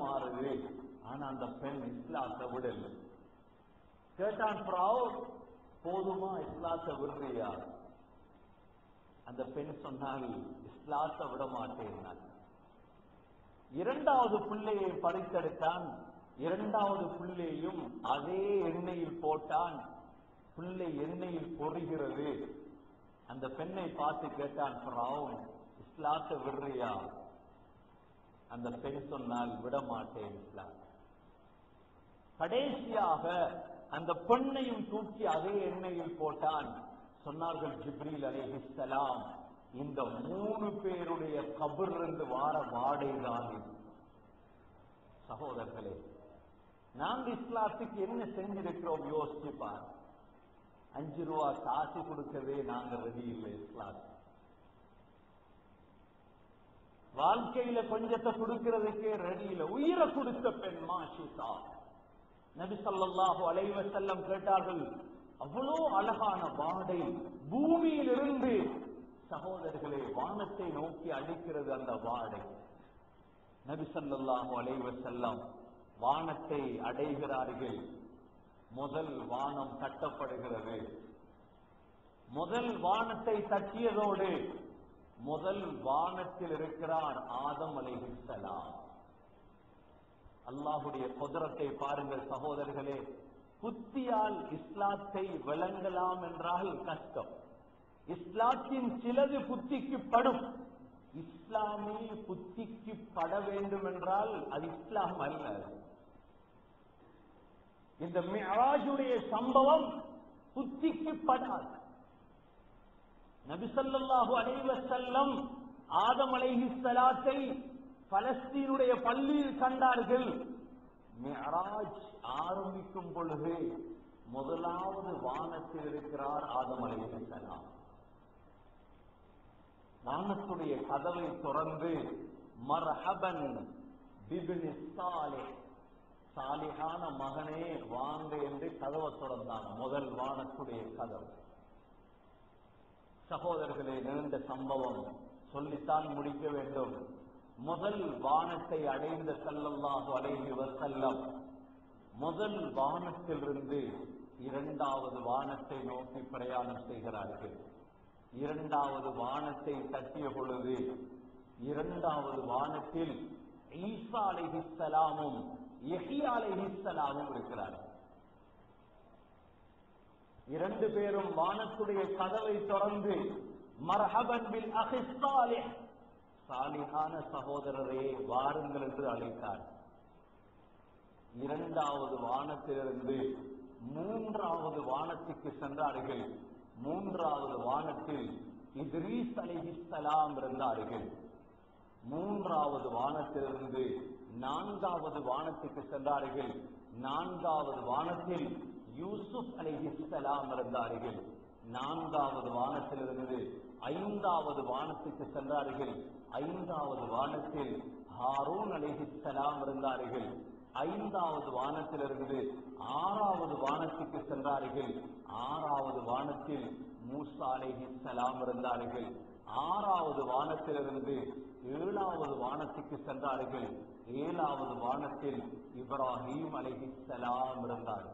தடமாறுது ஆனா அந்த பெண் இஸ்லாத்தை விடல கேட்டான் பிராவ் போதுமா இஸ்லாத்தை விடுறியா அந்த பெண் சொன்னால் இஸ்லாத்தை விட மாட்டேன் இரண்டாவது பிள்ளையை பறித்தெடுத்தான் இரண்டாவது பிள்ளையும் அதே எண்ணெயில் போட்டான் பிள்ளை எண்ணெயில் பொறுகிறது அந்த பெண்ணை பார்த்து கேட்டான் "ஃபிரௌன், இஸ்லாத்தை விடுறியா அந்த பெண் சொன்னால் விட மாட்டேன் இஸ்லாம் கடைசியாக அந்த பெண்ணையும் தூக்கி அதே எண்ணெயில் போட்டான் சொன்னார்கள் ஜிப்ரீல் அலைஹிஸ்ஸலாம் இந்த மூணு பேருடைய கபிலிருந்து வார வாடை தான் இது சகோதரர்களே நாங்க இஸ்லாத்துக்கு என்ன செஞ்சிருக்கிறோம் யோசிச்சு பார் அஞ்சு ரூபா காசு கொடுக்கவே நாங்க ரெடி இல்லை இஸ்லாம் வாழ்க்கையில கொஞ்சத்தை கொடுக்கிறதுக்கே ரெடி இல்லை உயிரை கொடுத்த பெண் மாஷிதா நபி ஸல்லல்லாஹு அலைஹி வஸல்லம் கேட்டார்கள் அவ்வளோ அழகான வாடை பூமியிலிருந்து சகோதரர்களே வானத்தை நோக்கி அடிக்கிறது அந்த வாடை நபி ஸல்லல்லாஹு அலைஹி வஸல்லம் வானத்தை அடைகிறார்கள் முதல் வானம் தட்டப்படுகிறது முதல் வானத்தை தட்டியதோடு முதல் வானத்தில் இருக்கிறார் ஆதம் அலைஹிஸ்ஸலாம் அல்லாஹுடைய குதிரத்தை பாருங்கள் சகோதரர்களே புத்தியால் இஸ்லாத்தை விளங்கலாம் என்றால் கஷ்டம் இஸ்லாத்தின் சிலது புத்திக்கு படும் இஸ்லாமே புத்திக்கு பட வேண்டும் என்றால் அது இஸ்லாம் அல்ல இந்த மிராஜுடைய சம்பவம் புத்திக்கு படாது நபிசல்லாஹு அலைஹி வஸல்லம் ஆதம் அலைஹிஸ்ஸலாத்தை பலஸ்தீனுடைய பள்ளியில் கண்டார்கள் மிராஜ் ஆரம்பிக்கும் பொழுது முதலாவது வானத்தில் இருக்கிறார் ஆதம் அலைஹிஸ்ஸலாம் வானத்துடைய கதவை திறந்து மர்ஹபன் பிபினி சாலிஹ் சாலிஹான மகனே வாங்க என்று கதவை திறந்தான் முதல் வானத்துடைய கதவு சகோதரர்களே நீண்ட சம்பவம் சொல்லித்தான் முடிக்க வேண்டும் முதல் வானத்தை அடைந்த செல்லல்லாஹு அலைஹி வசல்லம் முதல் வானத்திலிருந்து இரண்டாவது வானத்தை நோக்கி பிரயாணம் செய்கிறார்கள் இரண்டாவது வானத்தை தட்டிய பொழுது இரண்டாவது வானத்தில் ஈசா அலைஹிஸ்ஸலாமும் யஹியா அலைஹிஸ்ஸலாமும் இருக்கிறார்கள் இரண்டு பேரும் வானத்துடைய கதவை திறந்து மர்ஹபன் பில் அஹி சாலிஹ் சாலிஹான சகோதரரே வாருங்கள் என்று அழைத்தார் இரண்டாவது வானத்திலிருந்து மூன்றாவது வானத்துக்கு சென்றார்கள் மூன்றாவது வானத்தில் இத்ரீஸ் அலைஹிஸ்ஸலாம் இருந்தார்கள் மூன்றாவது வானத்திலிருந்து நான்காவது வானத்துக்கு சென்றார்கள் நான்காவது வானத்தில் யூசுப் அலைஹிஸ்ஸலாம் இருந்தார்கள் நான்காவது வானத்திலிருந்து ஐந்தாவது வானத்துக்கு சென்றார்கள் ஐந்தாவது வானத்தில் ஹாரூன் அலைஹிஸ்ஸலாம் இருந்தார்கள் ஐந்தாவது வானத்திலிருந்து ஆறாவது வானத்துக்கு சென்றார்கள் ஆறாவது வானத்தில் மூசா அலைஹிஸ்ஸலாம் இருந்தார்கள் ஆறாவது வானத்திலிருந்து ஏழாவது வானத்துக்கு சென்றார்கள் ஏழாவது வானத்தில் இப்ராஹீம் அலைஹிஸ்ஸலாம் இருந்தார்கள்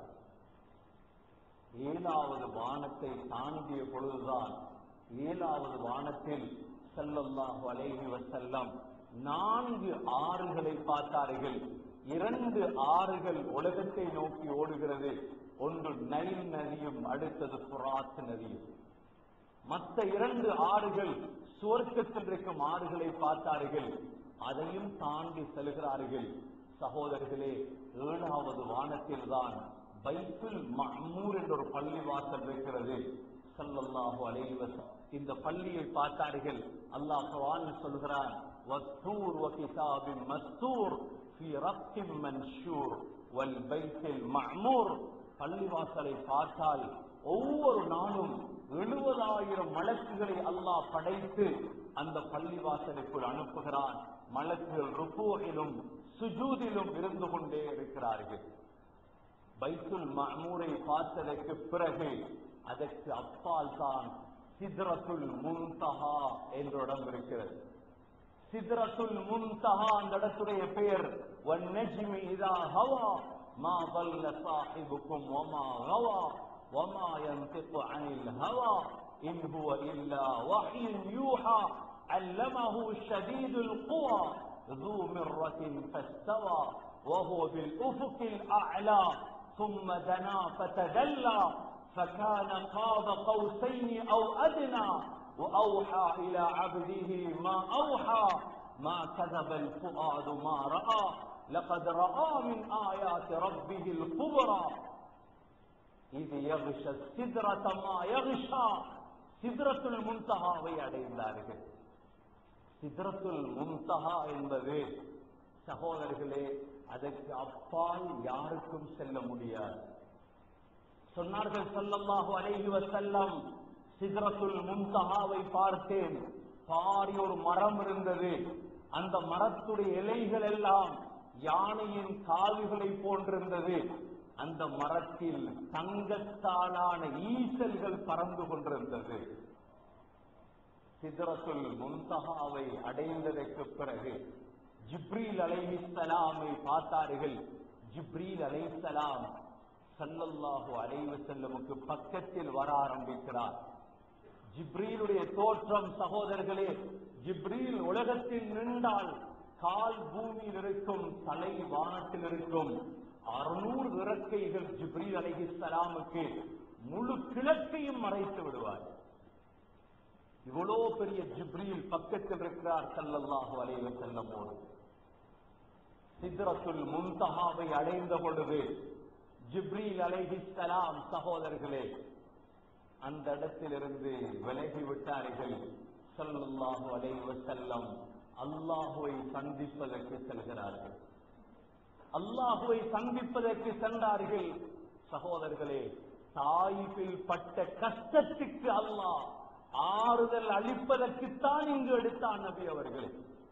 ஏழாவது வானத்தை தாண்டிய பொழுதுதான் ஏழாவது வானத்தில் ஸல்லல்லாஹு அலைஹி வஸல்லம் நான்கு ஆறுகளை பார்த்தார்கள் இரண்டு ஆறுகள் உலகத்தை நோக்கி ஓடுகிறது ஒன்று நைல் நதியும் அடுத்தது புராத் நதியும் மற்ற இரண்டு ஆறுகள் சுவர்க்கத்தில் இருக்கும் ஆறுகளை பார்த்தார்கள் அதையும் தாண்டி செல்கிறார்கள் சகோதரர்களே ஏழாவது வானத்தில் தான் பைத்துல் மஹ்மூர் என்ற ஒரு பள்ளி வாசல் இருக்கிறது ஸல்லல்லாஹு அலைஹி வஸல்லம் இந்த பள்ளியை பார்த்தார்கள் அல்லாஹ் குர்ஆனில் சொல்கிறான் வத்தூர் வகிதாபின் மஸ்தூர் ஃபீ ரக்கின் மன்ஷூர் வல் பைத்தில் மஅமூர் பள்ளிவாசலை பார்த்தால் ஒவ்வொரு நாளும் எழுபதாயிரம் மலக்குகளை அல்லாஹ் படைத்து அந்த பள்ளிவாசலுக்குள் அனுப்புகிறான் மலக்குகள் ருக்கூவிலும் சுஜூதிலும் இருந்து கொண்டே இருக்கிறார்கள் பைத்துல் மஅமூரை பார்த்ததற்கு பிறகு அதற்கு அப்பால் தான் சித்ரத்துல் முன்தஹா என்ற இடம் இருக்கிறது சித்ரத்துல் முன்தஹா அந்த இடத்துடைய பெயர் வன்னஜ்மி இதா ஹவா மா ضل صاحبكم وما غوى وما ينطق عن الهوى إن هو إلا وحي يوحى علمه شديد القوى ذو مرة فاستوى وهو بالأفق الأعلى ثم دنا فتدلى فكان قاب قوسين أو أدنى وأوحى إلى عبده ما أوحى ما كذب الفؤاد ما رأى لقد رأى من آيات ربه الكبرى إذ يغشى السدرة ما يغشى சித்ரத்துல் முன்தஹாவை அடைந்தார்கள் சித்ரத்துல் முன்தஹா என்பது சகோதரர்களே அதற்கு அப்பால் யாருக்கும் செல்ல முடியாது சொன்னார்கள் ஸல்லல்லாஹு அலைஹி வஸல்லம் சித்ரத்துல் முன்தஹாவை பார்த்தேன் பாரி ஒரு மரம் இருந்தது அந்த மரத்துடைய இலைகள் எல்லாம் யானையின் கால்களை போன்றிருந்தது அந்த மரத்தில் தங்கத்தாலான ஈசல்கள் பறந்து கொண்டிருந்தது சிதறத்துல் முன்தகாவை அடைந்ததற்கு பிறகு ஜிப்ரீல் அலைஹிஸ்ஸலாமை பார்த்தார்கள் ஜிப்ரீல் அலைஹிஸ்ஸலாம் ஸல்லல்லாஹு அலைஹி வஸல்லமுக்கு பக்கத்தில் வர ஆரம்பிக்கிறார் ஜிப்ரீலுடைய தோற்றம் சகோதரர்களே ஜிப்ரீல் உலகத்தில் நின்றால் கால் பூமியில் இருக்கும் தலை வானத்தில் இருக்கும் அறுநூறு இறக்கைகள் ஜிப்ரீல் அலைஹிஸ்ஸலாமுக்கு முழு கிழக்கையும் மறைத்து விடுவார் இவ்வளோ பெரிய ஜிப்ரீல் பக்கத்தில் இருக்கிறார் ஸல்லல்லாஹு அலைஹி வஸல்லமோடு சித்ரத்துல் முன்தஹாவை அடைந்த பொழுது ஜிப்ரீல் அலைஹிஸ்ஸலாம் சகோதரர்களே அந்த இடத்திலிருந்து விலகி விட்டார்கள் ஸல்லல்லாஹு அலைஹி வஸல்லம் அல்லாஹுவை சந்திப்பதற்கு செல்கிறார்கள் அல்லாஹுவை சந்திப்பதற்கு சென்றார்கள் சகோதரர்களே தாயிபில் பட்ட கஷ்டத்துக்கு அல்லாஹ் ஆறுதல் அளிப்பதற்குத்தான் இங்கு எடுத்தான் நபி அவர்கள்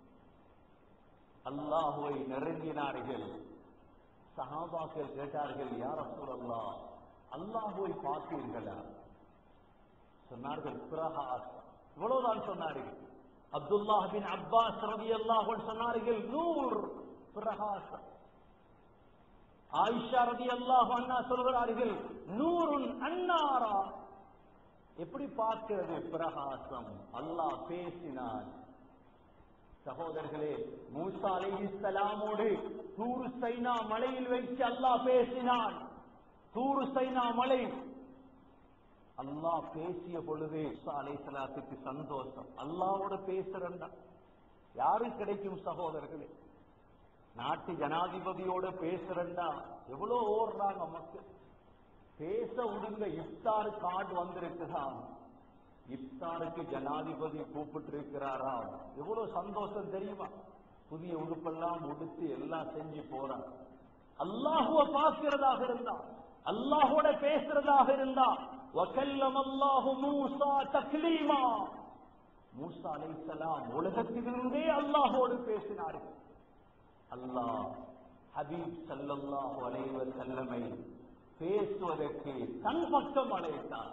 அல்லாஹுவை நெருங்கினார்கள் சஹாபாக்கள் கேட்டார்கள் யார் அசூரல்லா அல்லாஹுவை பார்த்தீர்களா சொன்னார்கள் பிரகாஸ் இவ்வளவுதான் சொன்னார்கள் அப்துல்லாஹ் பின் அப்பாஸ் ரவி அல்லாஹ் சொன்னார்கள் நூர் பிரகாசம் ஆயிஷா ரதி அல்லாஹ் அண்ணா சொல்கிறார்கள் நூறுன் அன்னாரா எப்படி பார்க்கிறது பிரகாசம் அல்லாஹ் பேசினான் சகோதரர்களே மூசா அலைஹிஸ்ஸலாமோடு தூரு சைனா மலையில் வைத்து அல்லாஹ் பேசினான் தூரு சைனா மலை அல்லாஹ் பேசிய பொழுது மூசா அலைஹிஸ்ஸலாத்துக்கு சந்தோஷம் அல்லாஹ்வோட பேசுறண்டா யாரு கிடைக்கும் சகோதரர்களே நாட்டு ஜனாதிபதியோட பேசுறண்டா எவ்வளவு ஓடுறாங்க மக்கள் பேச விடுங்க இஃப்தார் கார்டு வந்திருக்குதான் இஃப்தாருக்கு ஜனாதிபதி கூப்பிட்டு இருக்கிறாரா எவ்வளவு சந்தோஷம் தெரியுமா புதிய உடுப்பெல்லாம் உடுத்து எல்லாம் செஞ்சு போறான் அல்லாஹுவ பார்க்கிறதாக இருந்தா அல்லாஹோட பேசுறதாக இருந்தா வக்கல்லம் அல்லாஹு மூசா தக்லீமா மூசா அலைஹிஸ்ஸலாம் உலகத்திலிருந்தே அல்லாஹோடு பேசினார்கள் அல்லாஹ் ஹபீப் ஸல்லல்லாஹு அலைஹி வஸல்லமை பேசுவதற்கு தன் பக்கம் அழைத்தான்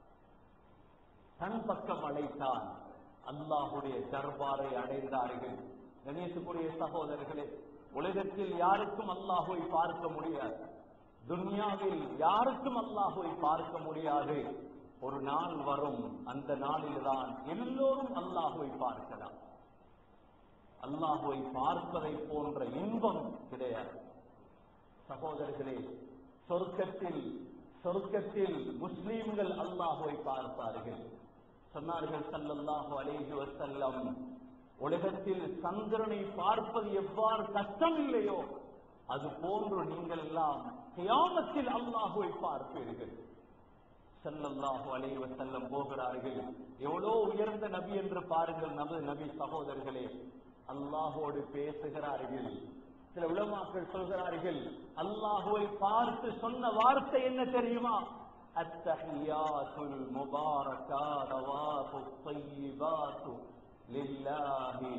தன் பக்கம் அழைத்தான் அல்லாஹுடைய தர்பாரை அடைந்தார்கள் கணேசுக்குரிய சகோதரர்களே உலகத்தில் யாருக்கும் அல்லாஹுவை பார்க்க முடியாது துன்யாவில் யாருக்கும் அல்லாஹுவை பார்க்க முடியாது ஒரு நாள் வரும் அந்த நாளில்தான் எல்லோரும் அல்லாஹுவை பார்க்கலாம் அல்லாஹுவை பார்ப்பதை போன்ற இன்பம் கிடையாது சகோதரர்களே சொர்க்கத்தில் சொர்க்கத்தில் முஸ்லீம்கள் அல்லாஹுவை பார்ப்பார்கள் சொன்னார்கள் ஸல்லல்லாஹு அலைஹி வஸல்லம் உலகத்தில் சந்திரனை பார்ப்பது எவ்வாறு கஷ்டம் இல்லையோ அது போன்று நீங்கள் எல்லாம் கியாமத்தில் அல்லாஹுவை பார்ப்பீர்கள் ஸல்லல்லாஹு அலைஹி வஸல்லம் போகிறார்கள் எவ்வளோ உயர்ந்த நபி என்று பாருங்கள் நமது நபி சகோதரர்களே அல்லாஹோடு பேசுகிறார்கள் சில உலமாக்கள் சொல்கிறார்கள் அல்லாஹுவை பார்த்து சொன்ன வார்த்தை என்ன தெரியுமா அத்தஹியாத்துல் முபாரகாத் தவாஃபு த்தய்யிபாத்து லில்லாஹி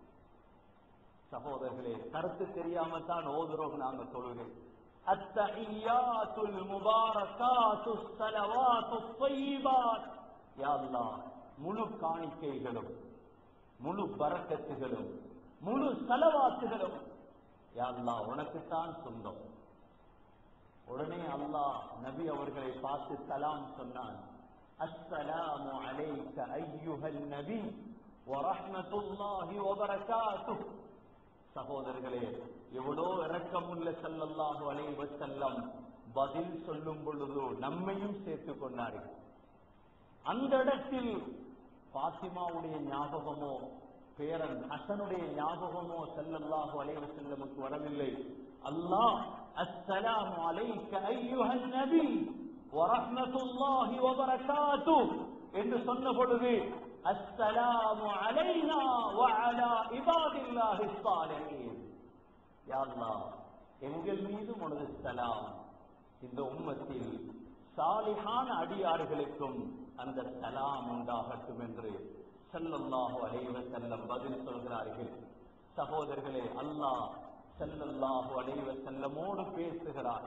சகோதரர்களே கருத்து தெரியாம தான் ஓதுறோம் நாங்க சொல்கிறேன் அத்தஹியாத்துல் முபாரகாத்து ஸலவாத்து த்தய்யிபாத் யா அல்லாஹ் முழு காணிக்கைகளும் முழு பரக்கத்துகளும் முழு செலவாத்துகளும் யா அல்லாஹ் உனக்குத்தான் சொந்தம் உடனே அல்லாஹ் நபி அவர்களை பார்த்து சலாம் சொன்னான் அஸ்ஸலாமு அலைக்க ஐயுஹல் நபி வரஹ்மத்துல்லாஹி வபரகாத்துஹ் சகோதரர்களே எவ்வளோ இரக்கமுள்ள ஸல்லல்லாஹு அலைஹி வஸல்லம் பதில் சொல்லும் பொழுது நம்மையும் சேர்த்துக் கொண்டார்கள் அந்த இடத்தில் பாத்திமாவுடைய ஞாபகமோ பேரன் ஹசனுடைய ஞாபகமோ ஸல்லல்லாஹு அலைஹி வஸல்லமுக்கு வரவில்லை அல்லாஹ் அஸ்ஸலாமு அலைக்க ஐயுஹன் நபி வரஹ்மத்துல்லாஹி வபரகாத்துஹ் என்று சொன்ன பொழுது அஸ்ஸலாமு அலைனா வஅலா இபாதில்லாஹி ஸாலிஹீன் யா அல்லாஹ் எங்கள் மீது உனது சலாம் இந்த உம்மத்தில் சாலிஹான அடியார்களுக்கும் அந்த சலாம் உண்டாகட்டும் என்று ஸல்லல்லாஹு அலைஹி வஸல்லம் பதில் சொல்கிறார்கள் சகோதரர்களே அல்லாஹ் ஸல்லல்லாஹு அலைஹி வஸல்லமோடு பேசுகிறார்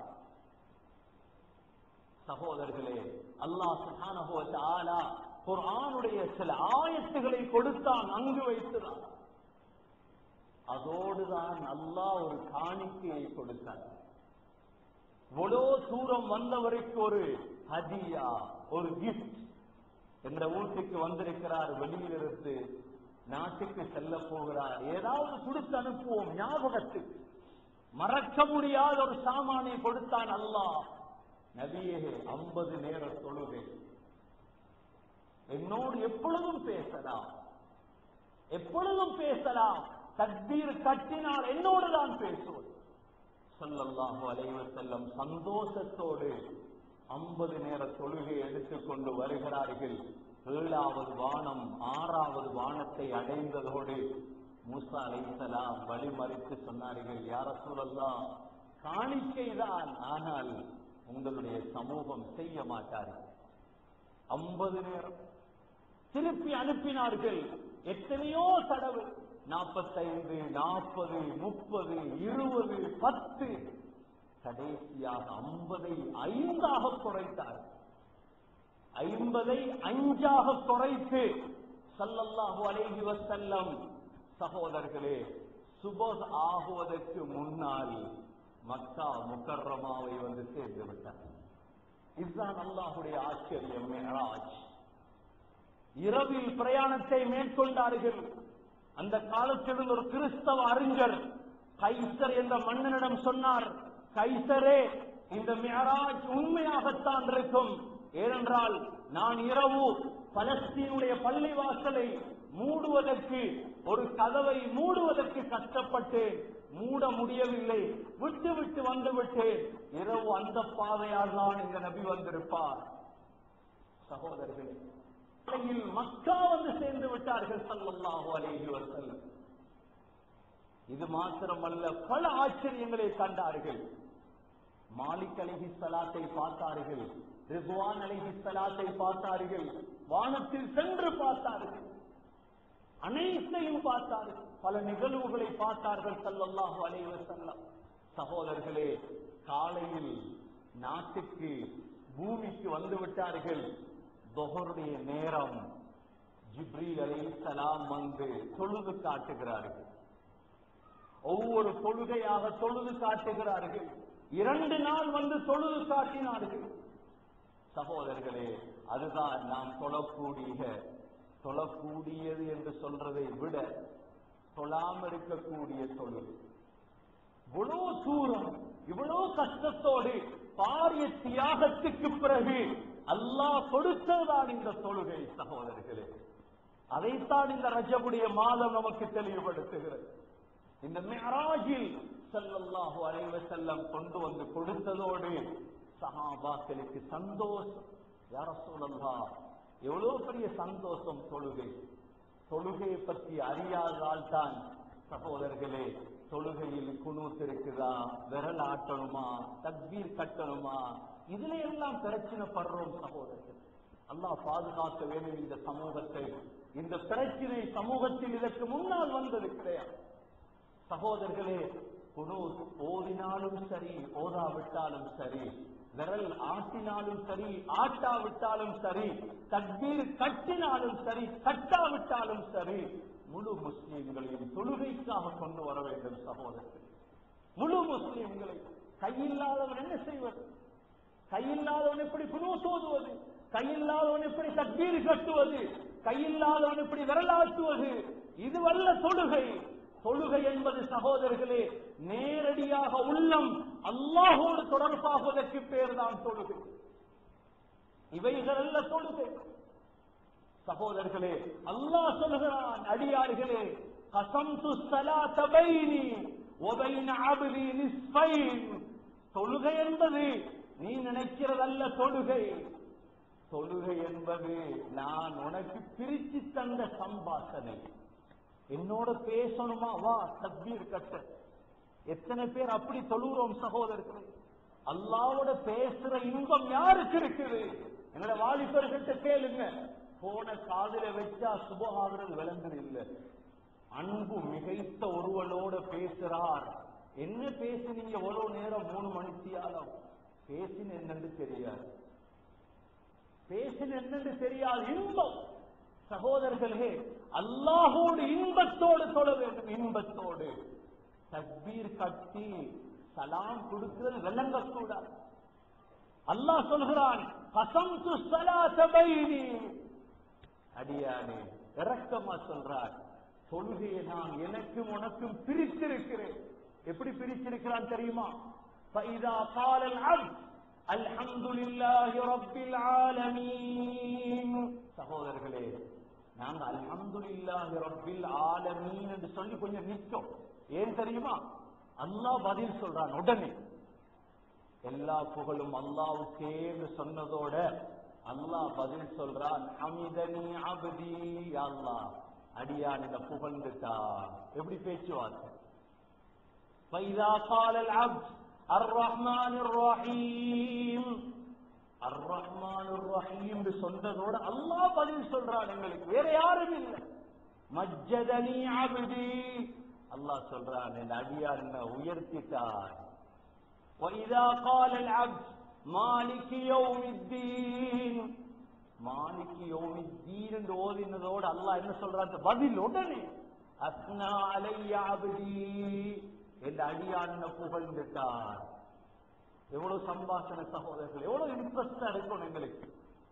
சகோதரர்களே அல்லாஹ் சுப்ஹானஹு வ தஆலா குர்ஆனுடைய சில ஆயத்துகளை கொடுத்தான் அங்கு வைத்துதான் அதோடுதான் அல்லாஹ் ஒரு காணிக்கையை கொடுத்தான் இவ்வளோ தூரம் வந்தவருக்கு ஒரு ஹதியா ஒரு கிஃப்ட் என்ற வீட்டுக்கு வந்திருக்கிறார் வெளியிலிருந்து நாட்டுக்கு செல்ல போகிறார் ஏதாவது கொடுத்து அனுப்புவோம் ஞாபகத்துக்கு மறக்க முடியாத ஒரு சாமானை கொடுத்தான் அல்லாஹ் நபியே ஐம்பது நேர தொழுகை என்னோடு எப்பொழுதும் பேசலாம் எப்பொழுதும் பேசலாம் தக்பீர் கட்டினால் என்னோடு தான் பேசுவது ஸல்லல்லாஹு அலைஹி வஸல்லம் சந்தோஷத்தோடு ஐம்பது நேர தொழுகை எடுத்துக்கொண்டு வருகிறார்கள் ஏழாவது வானம் ஆறாவது வானத்தை அடைந்ததோடு மூசா அலைஹிஸ்ஸலாம் வழிமறித்து சொன்னார்கள் யார சூழல்லாம் காணிக்கைதான் ஆனால் உங்களுடைய சமூகம் செய்ய மாட்டார்கள் ஐம்பது நேரம் திருப்பி அனுப்பினார்கள் எத்தனையோ தடவை நாற்பத்தைந்து நாற்பது முப்பது இருபது பத்து கடைசியாக ஐம்பதை ஐந்தாக குறைத்தார் ஐம்பதை அஞ்சாக குறைத்து ஸல்லல்லாஹு அலைஹி வஸல்லம் சகோதரர்களே சுபஹ் ஆகுவதற்கு முன்னால் மக்கா முக்கர்ரமாவை வந்து சேர்ந்து விட்டார் இதுதான் அல்லாஹுடைய ஆச்சரியம் மிஹராஜ் இரவில் பிரயாணத்தை மேற்கொண்டார்கள் அந்த காலத்தில் ஒரு கிறிஸ்தவ அறிஞர் கைசர் என்ற மன்னனிடம் சொன்னார் கைசரே இந்த மியராஜ் உண்மையாகத்தான் இருக்கும் ஏனென்றால் நான் இரவு பலஸ்தீனுடைய பள்ளிவாசலை மூடுவதற்கு ஒரு கதவை மூடுவதற்கு கஷ்டப்பட்டேன் மூட முடியவில்லை விட்டு விட்டு வந்து விட்டேன் இரவு அந்த பாதையால் தான் இந்த நபி வந்திருப்பார் சகோதரர்களே காலையில் மக்கா வந்து சேர்ந்து விட்டார்கள் ஸல்லல்லாஹு அலைஹி வஸல்லம் இது மாத்திரமல்ல பல ஆச்சரியங்களை கண்டார்கள் மாலிக் அலைஹி ஸலாத்தை பார்த்தார்கள் ரிதுவான் அலைஹி ஸலாத்தை பார்த்தார்கள் வானத்தில் சென்று பார்த்தார்கள் அனைத்தையும் பார்த்தார்கள் பல நிகழ்வுகளை பார்த்தார்கள் ஸல்லல்லாஹு அலைஹி வஸல்லம் சகோதரர்களே காலையில் நாட்டுக்கு பூமிக்கு வந்து விட்டார்கள் தொஹருடைய நேரம் ஜிப்ரீல் அலைஹிஸ்ஸலாம் வந்து தொழுது காட்டுகிறார்கள் ஒவ்வொரு தொழுகையாக தொழுது காட்டுகிறார்கள் இரண்டு நாள் வந்து தொழுது காட்டினார்கள் சகோதரர்களே அதுதான் நாம் தொழக்கூடிய தொழக்கூடியது என்று சொல்றதை விட தொழாம இருக்கக்கூடிய தொழுது இவ்வளவு தூரம் இவ்வளவு கஷ்டத்தோடு பாரிய தியாகத்துக்கு பிறகு அல்லாஹ் கொடுத்ததுதான் இந்த தொழுகை சகோதரர்களே அதைத்தான் இந்த ரஜபுடைய மாதம் நமக்கு தெளிவுபடுத்துகிறது இந்த மியராஜில் ஸல்லல்லாஹு அலைஹி வஸல்லம் கொண்டு வந்து கொடுத்ததோடு சஹாபாக்களுக்கு சந்தோஷம் யார சொல்லலாம் எவ்வளவு பெரிய சந்தோஷம் தொழுகை தொழுகையை பற்றி அறியாதால் தான் சகோதரர்களே தொழுகையில் குனூத் இருக்குதா விரல் ஆட்டணுமா தக்பீர் கட்டணுமா இதுல எல்லாம் பிரச்சனை படுறோம் சகோதரர்கள் அல்லாஹ் பாதுகாக்க வேண்டும் இந்த சமூகத்தை இந்த பிரச்சனை சமூகத்தில் இதற்கு முன்னால் வந்தது கிடையாது சகோதரர்களே குனூத் ஓதினாலும் சரி ஓதாவிட்டாலும் சரி விரல் ஆட்டினாலும் சரி ஆட்டாவிட்டாலும் சரி தக்பீர் கட்டினாலும் சரி கட்டாவிட்டாலும் சரி முழு முஸ்லிம்களையும் தொழுகைக்காக கொண்டு வர வேண்டும் சகோதரர்கள் முழு முஸ்லிம்களை கையில்லாதவன் என்ன செய்வது கையில்லாதவன் எப்படி குணு சோதுவது கையில்லாதவன் எப்படி தக்பீர் கட்டுவது கையில்லாதவன் எப்படி விரலாட்டுவது இதுவல்ல தொழுகை தொழுகை என்பது சகோதரர்களே நேரடியாக உள்ளம் அல்லாஹோடு தொடர்பாகுவதற்கு பேர் தான் தொழுகை இவைகளல்ல தொழுகை சகோதரர்களே அல்லாஹ் சொல்கிறான் அடியார்களே கசம்து ஸலாத பைனி وبين عبدي نصفين தொழுகை என்பது நீ நினைக்கிறதல்ல தொழுகை தொழுகை என்பது நான் உனக்கு பிரிச்சு தந்த சம்பாஷணை என்னோட பேசணுமா வா தக்பீர் கட்ட எத்தனை பேர் அப்படி தொழுகிறோம் சகோதரர்களே அல்லாவோட பேசுற இன்பம் யாருக்கு இருக்குது எங்களோட வாலிபர்கிட்ட கேளுங்க போன காதுல வச்சா சுபகாகிறது விளங்குது இல்ல அன்பு மிகைத்த ஒருவனோட பேசுறார் என்ன பேசுனீங்க எவ்வளவு நேரம் மூணு மணித்தியாலும் பேசின என்னன்னு தெரியாது பேசின என்னன்னு தெரியாது இன்பம் சகோதரர்களே அல்லாஹோடு இன்பத்தோடு தொழ வேண்டும் இன்பத்தோடு தக்பீர் கட்டி சலாம் கொடுக்கிறது விளங்கக்கூடாது அல்லாஹ் சொல்கிறான் கசம்து ஸலாத பைனி அடியானே இரக்கமா சொல்றார் தொழுகையை நான் எனக்கும் உனக்கும் பிரித்திருக்கிறேன் எப்படி பிரிச்சிருக்கிறான் தெரியுமா فإذا قال العبد الحمد لله رب العالمين சகோதரர்களே நாங்க அல்ஹம்துலில்லாஹி ரப்பில் ஆலமீன் என்று சொல்லி கொஞ்சம் நிற்கும் ஏன் தெரியுமா அல்லாஹ் பதில் சொல்றான் உடனே எல்லா புகழும் அல்லாவுக்கே என்று சொன்னதோட அல்லாஹ் பதில் சொல்றான் ஹமிதனி அபதி யா அல்லாஹ் அடியான் இத புகழ்ந்துட்டான் எப்படி பேச்சுவார்த்தை فإذا قال العبد الرحمن الرحيم الرحمن الرحيم சொன்னதோட அல்லாஹ் பதில் சொல்றான் எங்களுக்கு வேற யாரும் இல்லை மஜ்ஜதனி அபதி அல்லாஹ் சொல்றான் என் அடியார் என்ன உயர்த்திட்டான் وإذا قال العبد مالك يوم الدين مالك يوم الدين என்று ஓதினதோடு அல்லாஹ் என்ன சொல்றான் பதில் உடனே அஸ்னா அலைய அபதி என் அடியான் புகழ்ந்துட்டார் எவ்வளவு சம்பாஷண சகோதரர்கள் எவ்வளவு இன்ட்ரெஸ்டா இருக்கும் எங்களுக்கு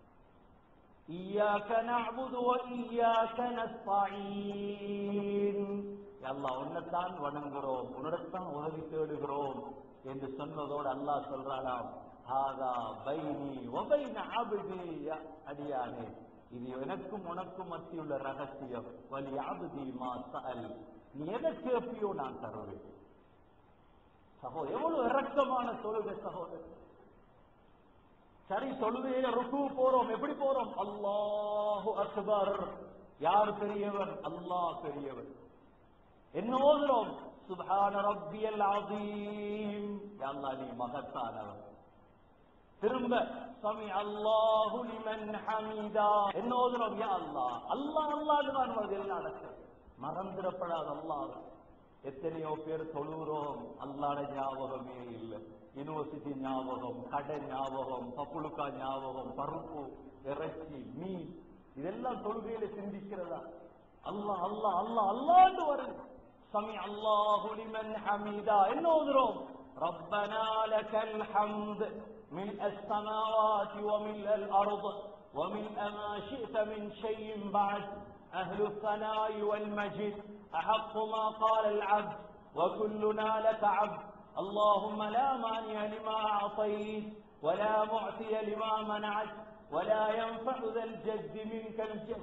إياك نعبد وإياك نستعين அல்லாஹ் உன்னைத்தான் வணங்குகிறோம் உன்னிடத்தான் உதவி தேடுகிறோம் என்று சொன்னதோடு அல்லாஹ் சொல்றானாம் ஹாதா பைனி வபைன அபதி அடியானே இது எனக்கும் உனக்கும் மத்தியுள்ள ரகசியம் வலி அபதி மா சஅல் நீ எதை கேட்பியோ நான் தருவேன் சகோதரர் எவ்வளவு இரக்கமான தொழுகை சகோதரர் சரி தொழுகையில ருக்கு போறோம் எப்படி போறோம் அல்லாஹு அக்பர் யார் பெரியவன் அல்லாஹ் பெரியவன் என்ன ஓதுறோம் சுப்ஹான ரப்பியல் அதீம் யா அல்லாஹ் நீ மகத்தானவன் திரும்ப சமி அல்லாஹு லிமன் ஹமீதா என்ன ஓதுறோம் யா அல்லாஹ் அல்லாஹ் அல்லாஹ் தான் வருது எல்லாம் நடக்கும் மறந்துடப்படாத அல்லாஹ் எத்தனையோ பேர் தொழுகிறோம் அல்லாட ஞாபகமே இல்லை யூனிவர்சிட்டி ஞாபகம் கடை ஞாபகம் பப்புளுக்கா ஞாபகம் பருப்பு இறைச்சி மீன் இதெல்லாம் தொழுகையில சிந்திக்கிறதா அல்லாஹ் அல்லாஹ் அல்லாஹ் அல்லாண்டு வருது சமி அல்லாஹு லிமன் ஹமீதா என்ன ஓதுறோம் ربنا لك الحمد ملء السماوات وملء الأرض وملء ما شئت من شيء بعد أهل الثناء والمجد أحق ما قال العبد وكلنا لك عبد اللهم لا مانع لما أعطيت ولا معطي لما منعت ولا ينفع ذا الجد منك الجد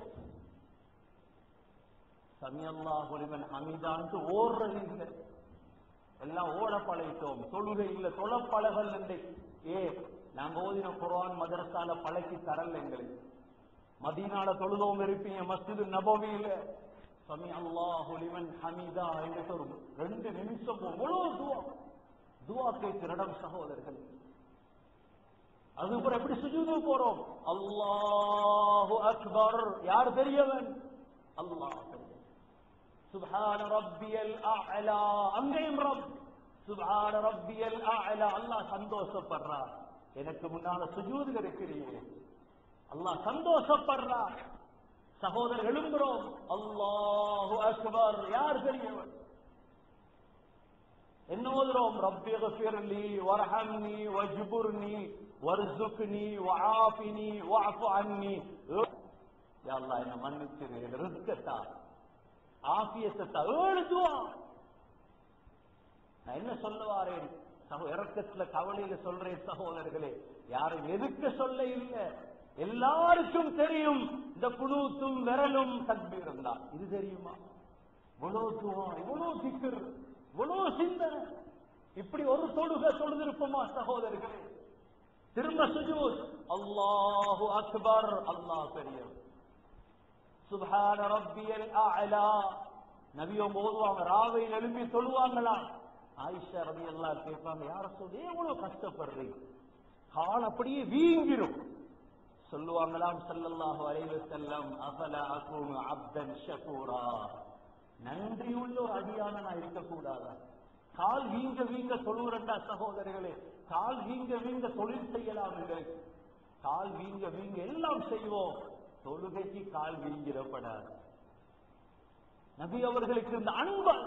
سمي الله لمن حميدانட்டு ஓடுறது இல்லை எல்லாம் ஓட பழகிட்டோம் தொழுகை இல்ல தொழ பழகல் இல்லை ஏ நாங்க ஓதின குர்ஆன் மதரசால பழக்கி தரல எங்களுக்கு மதீனால தொழுதோம் இருப்பீங்க மஸ்ஜிது நபவியில சமி அல்லாஹு லிமன் ஹமீதா என்கிட்ட ஒரு ரெண்டு நிமிஷம் எவ்வளவு துவா துவா கேட்கிற இடம் சகோதரர்கள் அதுக்கப்புறம் எப்படி சுஜூது போறோம் அல்லாஹு அக்பர் யார் பெரியவன் அல்லாஹ் பெரியவன் சுப்ஹான ரப்பியல் அஅலா அங்கேயும் ரப் சுப்ஹான ரப்பியல் அஅலா அல்லாஹ் சந்தோஷப்படுறார் எனக்கு முன்னால சுஜூது இருக்கிறீங்க அல்லாஹ் சந்தோஷப்படுறார் சகோதரர் எழும்புறோம் அல்லாஹு அக்பர் யார் பெரியவன் என்ன ஓதுறோம் ரப்பி கஃபிர்லி வர்ஹம்னி வஜ்புர்னி வர்சுக்னி வஆஃபினி வஅஃபு அன்னி யா அல்லாஹ் என்ன மன்னிச்சிரு என் ரிஸ்கத்தா ஆஃபியத்தா ஏழு துவா நான் என்ன சொல்ல வாரேன் சகோ இறக்கத்துல கவலையில சொல்றேன் சகோதரர்களே யாரும் எதுக்க சொல்ல இல்ல எல்லாருக்கும் தெரியும் இந்த குணூத்தும் விரலும் தக்பீரும் தான் இது தெரியுமா இவ்வளவு துவா இவ்வளவு திக்கர் இவ்வளவு சிந்தனை இப்படி ஒரு தொழுகை தொழுதிருப்போமா சகோதரர்களே திரும்ப சுஜூத் அல்லாஹு அக்பர் அல்லாஹ் பெரியவர் சுப்ஹான ரப்பியல் அஅலா நபியோ ஓதுவாங்க ராவையில் எழுப்பி சொல்லுவாங்களா ஆயிஷா ரவி எல்லாம் கேட்பாங்க யார சொல்லி எவ்வளவு கஷ்டப்படுறீங்க கால் அப்படியே வீங்கிரும் சொல்லுவாங்களாம் ஸல்லல்லாஹு அலைஹி வஸல்லம் அஃபலா அகூனு அப்தன் ஷகூரா நன்றியுள்ள ஒரு அடியான நான் இருக்கக்கூடாதா கால் வீங்க வீங்க சொல்லுறண்டா சகோதரர்களே கால் வீங்க வீங்க தொழில் செய்யலாம் எங்களுக்கு கால் வீங்க வீங்க எல்லாம் செய்வோம் தொழுகைக்கு கால் வீங்கிடப்படாது நபி அவர்களுக்கு இந்த அன்பு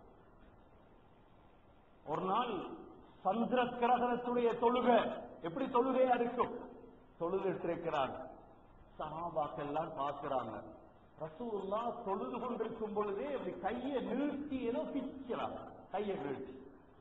ஒரு நாள் சந்திர கிரகணத்துடைய தொழுகை எப்படி தொழுகையா இருக்கும் தொழுதுட்டு இருக்கிறாங்க சஹாபாக்கெல்லாம் பார்க்கிறாங்க ரசூல்லா தொழுது கொண்டிருக்கும் பொழுதே அப்படி கையை நிறுத்தி ஏதோ பிக்கிறாங்க கையை நிறுத்தி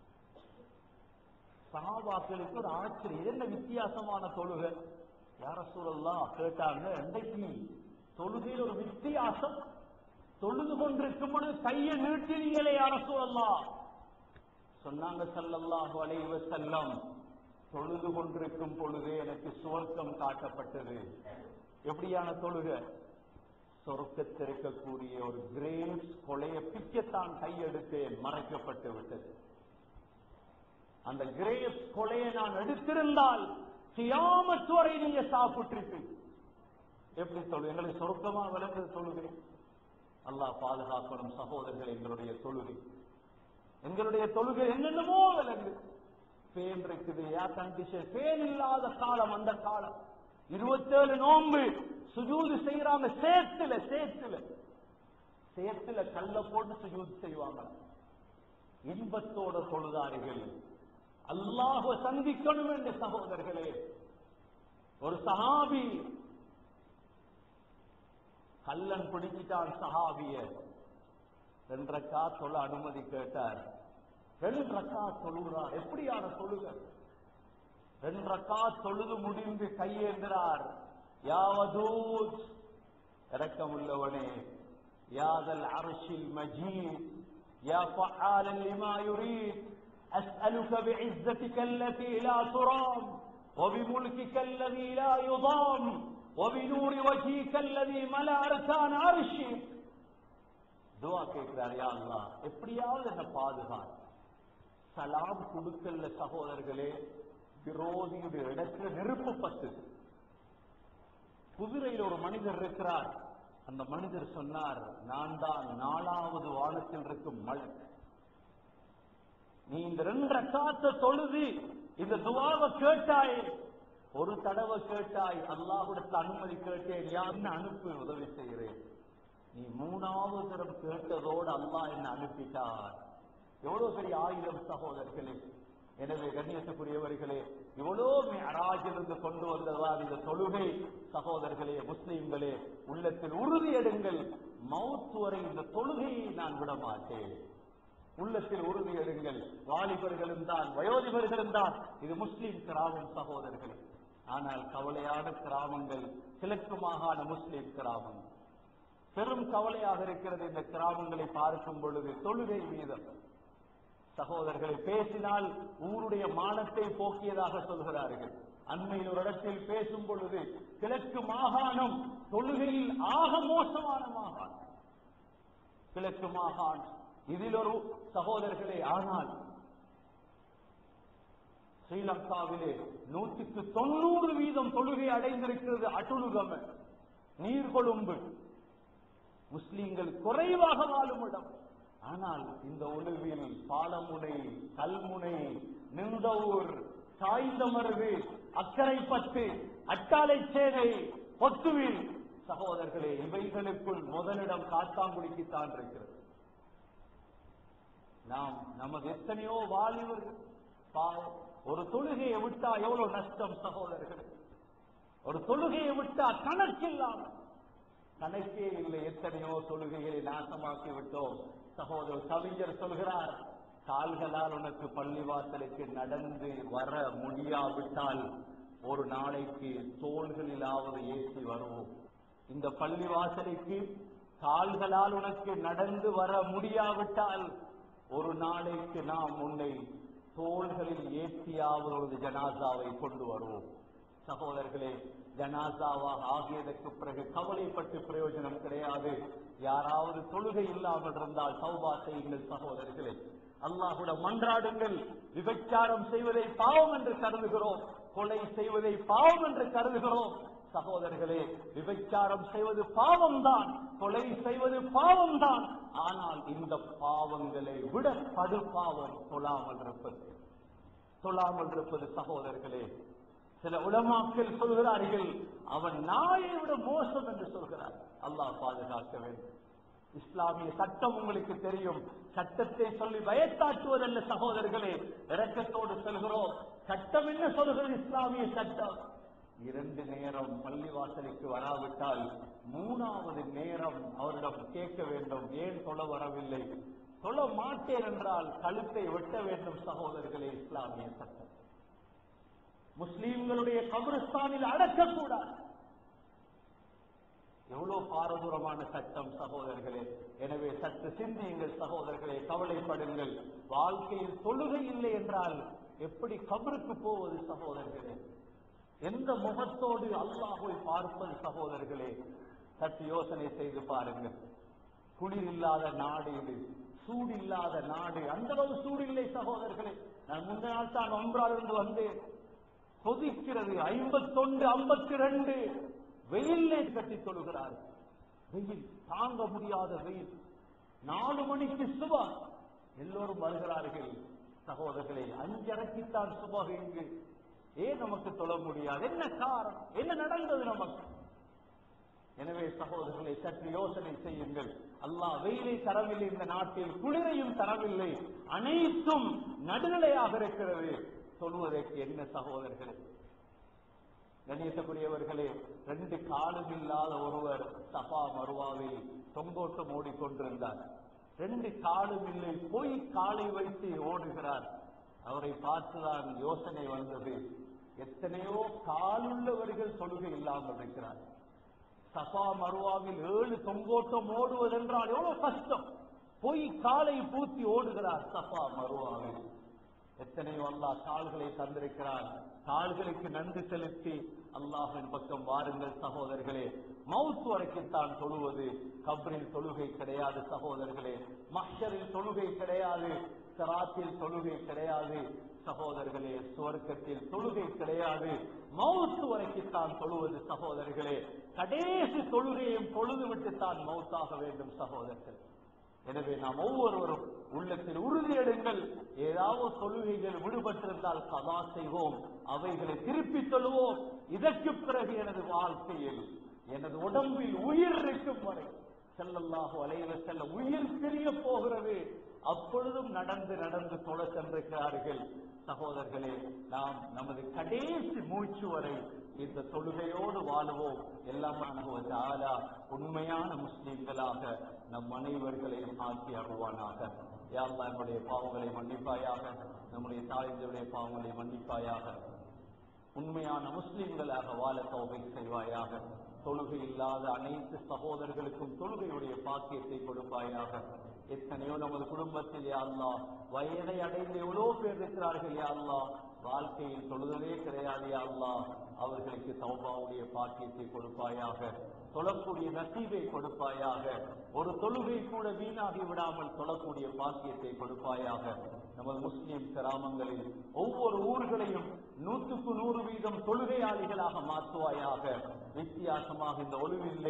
சஹாபாக்களுக்கு ஒரு ஆச்சரியம் இது என்ன வித்தியாசமான தொழுகை யார சூழல்லாம் கேட்டாங்க இன்றைக்கு தொழுகையில் ஒரு வித்தியாசம் தொழுது கொண்டிருக்கும் பொழுது கையை நீட்டினீங்களே யார சூழல்லாம் சொன்னாங்க ஸல்லல்லாஹு அலைஹி வஸல்லம் தொழுது கொண்டிருக்கும் பொழுதே எனக்கு சுவர்க்கம் காட்டப்பட்டது எப்படியான தொழுகை சொர்க்கத்திருக்கக்கூடிய ஒரு கிரேப்ஸ் கொலைய பிக்கத்தான் கையெடுத்தேன் மறைக்கப்பட்டு விட்டது அந்த கிரேப்ஸ் கொலையை நான் எடுத்திருந்தால் கியாமத் வரை நீங்க சாப்பிட்டிருப்பீங்க எப்படி சொல்லு எங்களுக்கு சொர்க்கமா விளங்குது தொழுகை அல்லாஹ் பாதுகாக்கணும் சகோதரர்கள் எங்களுடைய தொழுகை எங்களுடைய தொழுகை என்னென்னமோ விலங்கு பேன் இருக்குது ஏர் கண்டிஷன் பேன் இல்லாத காலம் அந்த காலம் இருபத்தேழு நோன்பு சுஜூது செய்யறாங்க சேத்துல சேத்துல சேத்துல கல்ல போட்டு சுஜூது செய்வாங்க இன்பத்தோட தொழுதார்கள் அல்லாஹ் சந்திக்கணும் என்ற சகோதரர்களே ஒரு சஹாபி கல்லன் பிடிச்சிட்டான் சஹாபிய ரெண்டரைக்கா தொழ அனுமதி கேட்டார் ரெண்டரைக்கா தொழுகிறார் எப்படியான தொழுக ரெண்டரைக்கா தொழுது முடிந்து கையேந்திரார் யாவதூத் இறக்கமுள்ளவனே யாதல் அரசில் மஜீத் يا فعالا لما يريد أسألك بعزتك التي لا ترام وبملكك الذي لا يضام وبنور وجهك الذي ملا أركان عرشك துவா கேட்கிறார் யா அல்லாஹ் எப்படியாவது என்ன பாதுகார் சலாம் கொடுக்கல சகோதரர்களே விரோதியுடைய இடத்துல நெருப்பு பத்து குதிரையில் ஒரு மனிதர் இருக்கிறார் அந்த மனிதர் சொன்னார் நான் தான் நாலாவது வானத்தில் இருக்கும் மலை நீ இந்த ரெண்டரை காத்த தொழுது இந்த துவாவை கேட்டாய் ஒரு தடவை கேட்டாய் அல்லாஹ்விடத்தில் அனுமதி கேட்டேன் யாருன்னு அனுப்பி உதவி செய்கிறேன் நீ மூணாவது தரம் கேட்டதோடு அல்லாஹ் என்ன அனுப்பிட்டார் எவ்வளவு பெரிய ஆயுதம் சகோதரர்களே எனவே கண்ணியத்துக்குரியவர்களே இவ்வளோ அராஜிலிருந்து கொண்டு வந்ததால் இந்த தொழுகை சகோதரர்களே முஸ்லிம்களே உள்ளத்தில் உறுதி எடுங்கள் மவுத் வரை இந்த தொழுகையை நான் விட மாட்டேன் உள்ளத்தில் உறுதி எடுங்கள் வாலிபர்களும் தான் வயோதிபர்களும் தான் இது முஸ்லிம் கிராமம் சகோதரர்களே ஆனால் கவலையான கிராமங்கள் கிழக்கு மாகாண முஸ்லிம் கிராமம் பெரும் கவலையாக இருக்கிறது இந்த கிராமங்களை பார்க்கும் பொழுது தொழுகை வீதம் சகோதரர்களை பேசினால் ஊருடைய மானத்தை போக்கியதாக சொல்கிறார்கள் அண்மையில் ஒரு இடத்தில் பேசும் பொழுது கிழக்கு மாகாணம் தொழுகையில் ஆக மோசமான மாகாணம் கிழக்கு மாகாணம் இதில் ஒரு சகோதரர்களே ஆனால் ஸ்ரீலங்காவிலே நூற்றுக்கு தொண்ணூறு வீதம் தொழுகை அடைந்திருக்கிறது அட்டுலுகம நீர்கொழும்பு முஸ்லிம்கள் குறைவாக வாழும் இடம் ஆனால் இந்த ஒழுவில் பாலமுனை கல்முனை நின்றவூர் சாய்ந்தமர்வு அக்கரைப்பட்டு அட்டாளை சேனை பொத்துவில் சகோதரர்களே இவைகளுக்குள் முதலிடம் காத்தாங்குடிக்குத்தான் இருக்கிறது நாம் நமது எத்தனையோ வாலிபர்கள் பாவம் ஒரு தொழுகையை விட்டா எவ்வளவு நஷ்டம் சகோதரர்கள் ஒரு தொழுகையை விட்டா கணக்கில்லாமல் கணக்கே இல்லை எத்தனையோ தொழுகைகளை நாசமாக்கி விட்டோம் சகோதரர் கவிஞர் சொல்கிறார் கால்களால் உனக்கு பள்ளிவாசலுக்கு நடந்து வர முடியாவிட்டால் ஒரு நாளைக்கு தோள்களிலாவது ஏற்றி வருவோம் இந்த பள்ளிவாசலுக்கு கால்களால் உனக்கு நடந்து வர முடியாவிட்டால் ஒரு நாளைக்கு நாம் உன்னை தோள்களில் ஏற்றியாவது ஒரு ஜனாசாவை கொண்டு வருவோம் சகோதரர்களே ஜனாசாவாக ஆகியதற்கு பிறகு கவலைப்பட்டு பிரயோஜனம் கிடையாது யாராவது தொழுகை இல்லாமல் இருந்தால் சௌபா செய்யுங்கள் சகோதரர்களே அல்லாஹுட மன்றாடுங்கள் விபச்சாரம் செய்வதை பாவம் என்று கருதுகிறோம் கொலை செய்வதை பாவம் என்று கருதுகிறோம் சகோதரர்களே விபச்சாரம் செய்வது பாவம்தான் கொலை செய்வது பாவம்தான் ஆனால் இந்த பாவங்களை விட படு பாவம் தொழாமல் இருப்பது தொழாமல் இருப்பது சகோதரர்களே சில உலமாக்கள் சொல்கிறார்கள் அவன் நாயை விட மோசம் என்று சொல்கிறார் அல்லாஹ் பாதுகாக்க வேண்டும் இஸ்லாமிய சட்டம் உங்களுக்கு தெரியும் சட்டத்தை சொல்லி பயத்தாட்டுவதல்ல சகோதரர்களே இரக்கத்தோடு சொல்கிறோம் சட்டம் என்ன சொல்கிறது இஸ்லாமிய சட்டம் இரண்டு நேரம் பள்ளிவாசலுக்கு வராவிட்டால் மூணாவது நேரம் அவரிடம் கேட்க வேண்டும் ஏன் தொழ வரவில்லை தொழ மாட்டேன் என்றால் கழுத்தை வெட்ட வேண்டும் சகோதரர்களே இஸ்லாமிய சட்டம் முஸ்லீம்களுடைய கபிரஸ்தானில் அடக்கக்கூடாது எவ்வளவு பாரதூரமான சட்டம் சகோதரர்களே எனவே சற்று சிந்தியுங்கள் சகோதரர்களே கவலைப்படுங்கள் வாழ்க்கையில் தொழுகை இல்லை என்றால் எப்படி கபருக்கு போவது சகோதரர்களே எந்த முகத்தோடு அல்லாஹை பார்ப்பது சகோதரர்களே சற்று யோசனை செய்து பாருங்கள் குளிர் இல்லாத நாடு இது சூடு இல்லாத நாடு அந்த அளவு சூடு இல்லை சகோதரர்களே நான் முந்தின நாள் தான் ஒன்றாலிருந்து வந்தேன் கொதிக்கிறது ஐம்பத்தொன்று ஐம்பத்தி ரெண்டு வெயிலே கட்டி தொழுகிறார் வெயில் தாங்க முடியாத வெயில் நாலு மணிக்கு சுபா எல்லோரும் வருகிறார்கள் சகோதரர்களே அஞ்சரைக்குத்தான் சுபா இங்கு ஏன் நமக்கு தொழ முடியாது என்ன காரணம் என்ன நடந்தது நமக்கு எனவே சகோதரர்களை சற்று யோசனை செய்யுங்கள் அல்லாஹ் வெயிலை தரவில்லை இந்த நாட்டில் குளிரையும் தரவில்லை அனைத்தும் நடுநிலையாக இருக்கிறது சொல்வதற்கு என்ன சகோதரர்களே கணியத்துக்குரியவர்களே ரெண்டு காலும் இல்லாத ஒருவர் சபா மருவாவில் தொங்கோட்டம் ஓடிக்கொண்டிருந்தார் ரெண்டு காலும் இல்லை போய் காலை வைத்து ஓடுகிறார் அவரை பார்த்துதான் யோசனை வந்தது எத்தனையோ காலுள்ளவர்கள் தொழுகை இல்லாமல் இருக்கிறார் சபா மருவாவில் ஏழு தொங்கோட்டம் ஓடுவதென்றால் எவ்வளவு கஷ்டம் போய் காலை பூத்தி ஓடுகிறார் சபா மருவாவில் எத்தனையோ அல்லாஹ் கால்களை தந்திருக்கிறார் கால்களுக்கு நன்றி செலுத்தி அல்லாஹின் பக்கம் வாருங்கள் சகோதரர்களே மவுத் வரைக்குத்தான் தொழுவது கப்ரில் தொழுகை கிடையாது சகோதரர்களே மஹ்ஷரில் தொழுகை கிடையாது சராத்தில் தொழுகை கிடையாது சகோதரர்களே சுவர்க்கத்தில் தொழுகை கிடையாது மவுத்து வரைக்குத்தான் தொழுவது சகோதரர்களே கடைசி தொழுகையும் தொழுது விட்டுத்தான் மவுத்தாக வேண்டும் சகோதரர்கள் எனவே நாம் ஒவ்வொருவரும் உள்ளத்தில் உறுதியெடுங்கள் ஏதாவது தொழுகைகள் விடுபட்டிருந்தால் கதா செய்வோம் அவைகளை திருப்பி சொல்லுவோம் இதற்கு பிறகு எனது வாழ்க்கையில் எனது உடம்பில் உயிர் இருக்கும் வரை செல்லல்லாஹு அலைவ செல்ல உயிர் பிரிய போகிறது அப்பொழுதும் நடந்து நடந்து தொட சென்றிருக்கிறார்கள் சகோதரர்களே நாம் நமது கடைசி மூச்சு வரை இந்த தொழுகையோடு வாழுவோம் எல்லாம் ஆலா உண்மையான முஸ்லிம்களாக நம் அனைவர்களையும் ஆக்கி அருவானாக யாழ்லா நம்முடைய பாவங்களை மன்னிப்பாயாக நம்முடைய தாய்களுடைய பாவங்களை மன்னிப்பாயாக உண்மையான முஸ்லிம்களாக வாழ தௌபை செய்வாயாக தொழுகை இல்லாத அனைத்து சகோதரர்களுக்கும் தொழுகையுடைய பாக்கியத்தை கொடுப்பாயாக எத்தனையோ நமது குடும்பத்தில் யா அல்லாஹ் வயதை அடைந்து எவ்வளோ பேர் இருக்கிறார்கள் யா அல்லாஹ் வாழ்க்கையில் தொழுதலே கிடையாது யா அல்லாஹ் அவர்களுக்கு தௌபாவுடைய பாக்கியத்தை கொடுப்பாயாக தொழக்கூடிய நசீபை கொடுப்பாயாக ஒரு தொழுகை கூட வீணாகி விடாமல் தொழக்கூடிய பாக்கியத்தை கொடுப்பாயாக நமது முஸ்லிம் கிராமங்களில் ஒவ்வொரு ஊர்களையும் நூற்றுக்கு நூறு வீதம் தொழுகையாளிகளாக மாற்றுவாயாக வித்தியாசமாக இந்த ஒளிவில்லே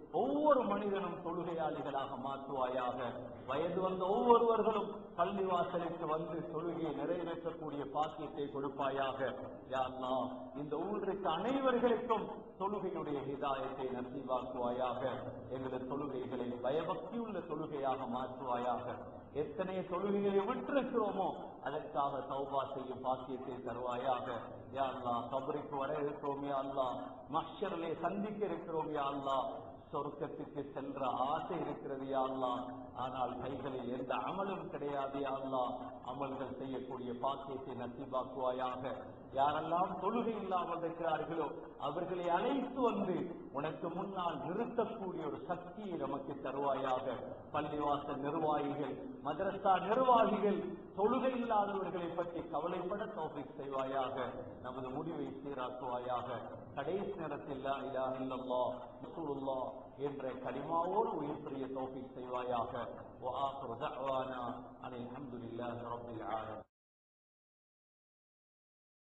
ஒவ்வொரு மனிதனும் தொழுகையாளிகளாக மாற்றுவாயாக வயது வந்த ஒவ்வொருவர்களும் பள்ளிவாசலுக்கு வந்து தொழுகையை நிறைவேற்றக்கூடிய பாக்கியத்தை கொடுப்பாயாக யா அல்லாஹ் இந்த ஊருக்கு அனைவர்களுக்கும் தொழுகையுடைய ஹிதாயத்தை நசீவாக்குவாயாக எங்களது தொழுகைகளை பயபக்தியுள்ள தொழுகையாக மாற்றுவாயாக எத்தனை தொழுகைகளை விட்டிருக்கிறோமோ அதற்காக தௌபா செய்யும் பாக்கியத்தை தருவாயாக யா அல்லாஹ் கபருக்கு வர இருக்கிறோம் யா அல்லாஹ் மஹ்ஷரிலே சந்திக்க இருக்கிறோம் யா அல்லாஹ் சொர்க்கத்துக்கு சென்ற ஆசை இருக்கிறது யா அல்லாஹ் ஆனால் கைகளில் எந்த அமலும் கிடையாது யா அல்லாஹ் அமல்கள் செய்யக்கூடிய பாக்கியத்தை நசிபாக்குவாயாக யாரெல்லாம் தொழுகை இல்லாமல் இருக்கிறார்களோ அவர்களை அழைத்து வந்து உனக்கு முன்னால் நிறுத்தக்கூடிய ஒரு சக்தியை நமக்கு தருவாயாக பள்ளிவாசல் நிர்வாகிகள் மதரசா நிர்வாகிகள் தொழுகை இல்லாதவர்களை பற்றி கவலைப்பட தௌஃபீக் செய்வாயாக நமது முடிவை சீராக்குவாயாக கடைசி நேரத்தில் லா இலாஹ இல்லல்லாஹ் ரசூலுல்லாஹ் என்ற கலிமாவோடு உயிர் பெரிய தௌஃபீக் செய்வாயாக وآخر دعوانا أن الحمد لله رب العالمين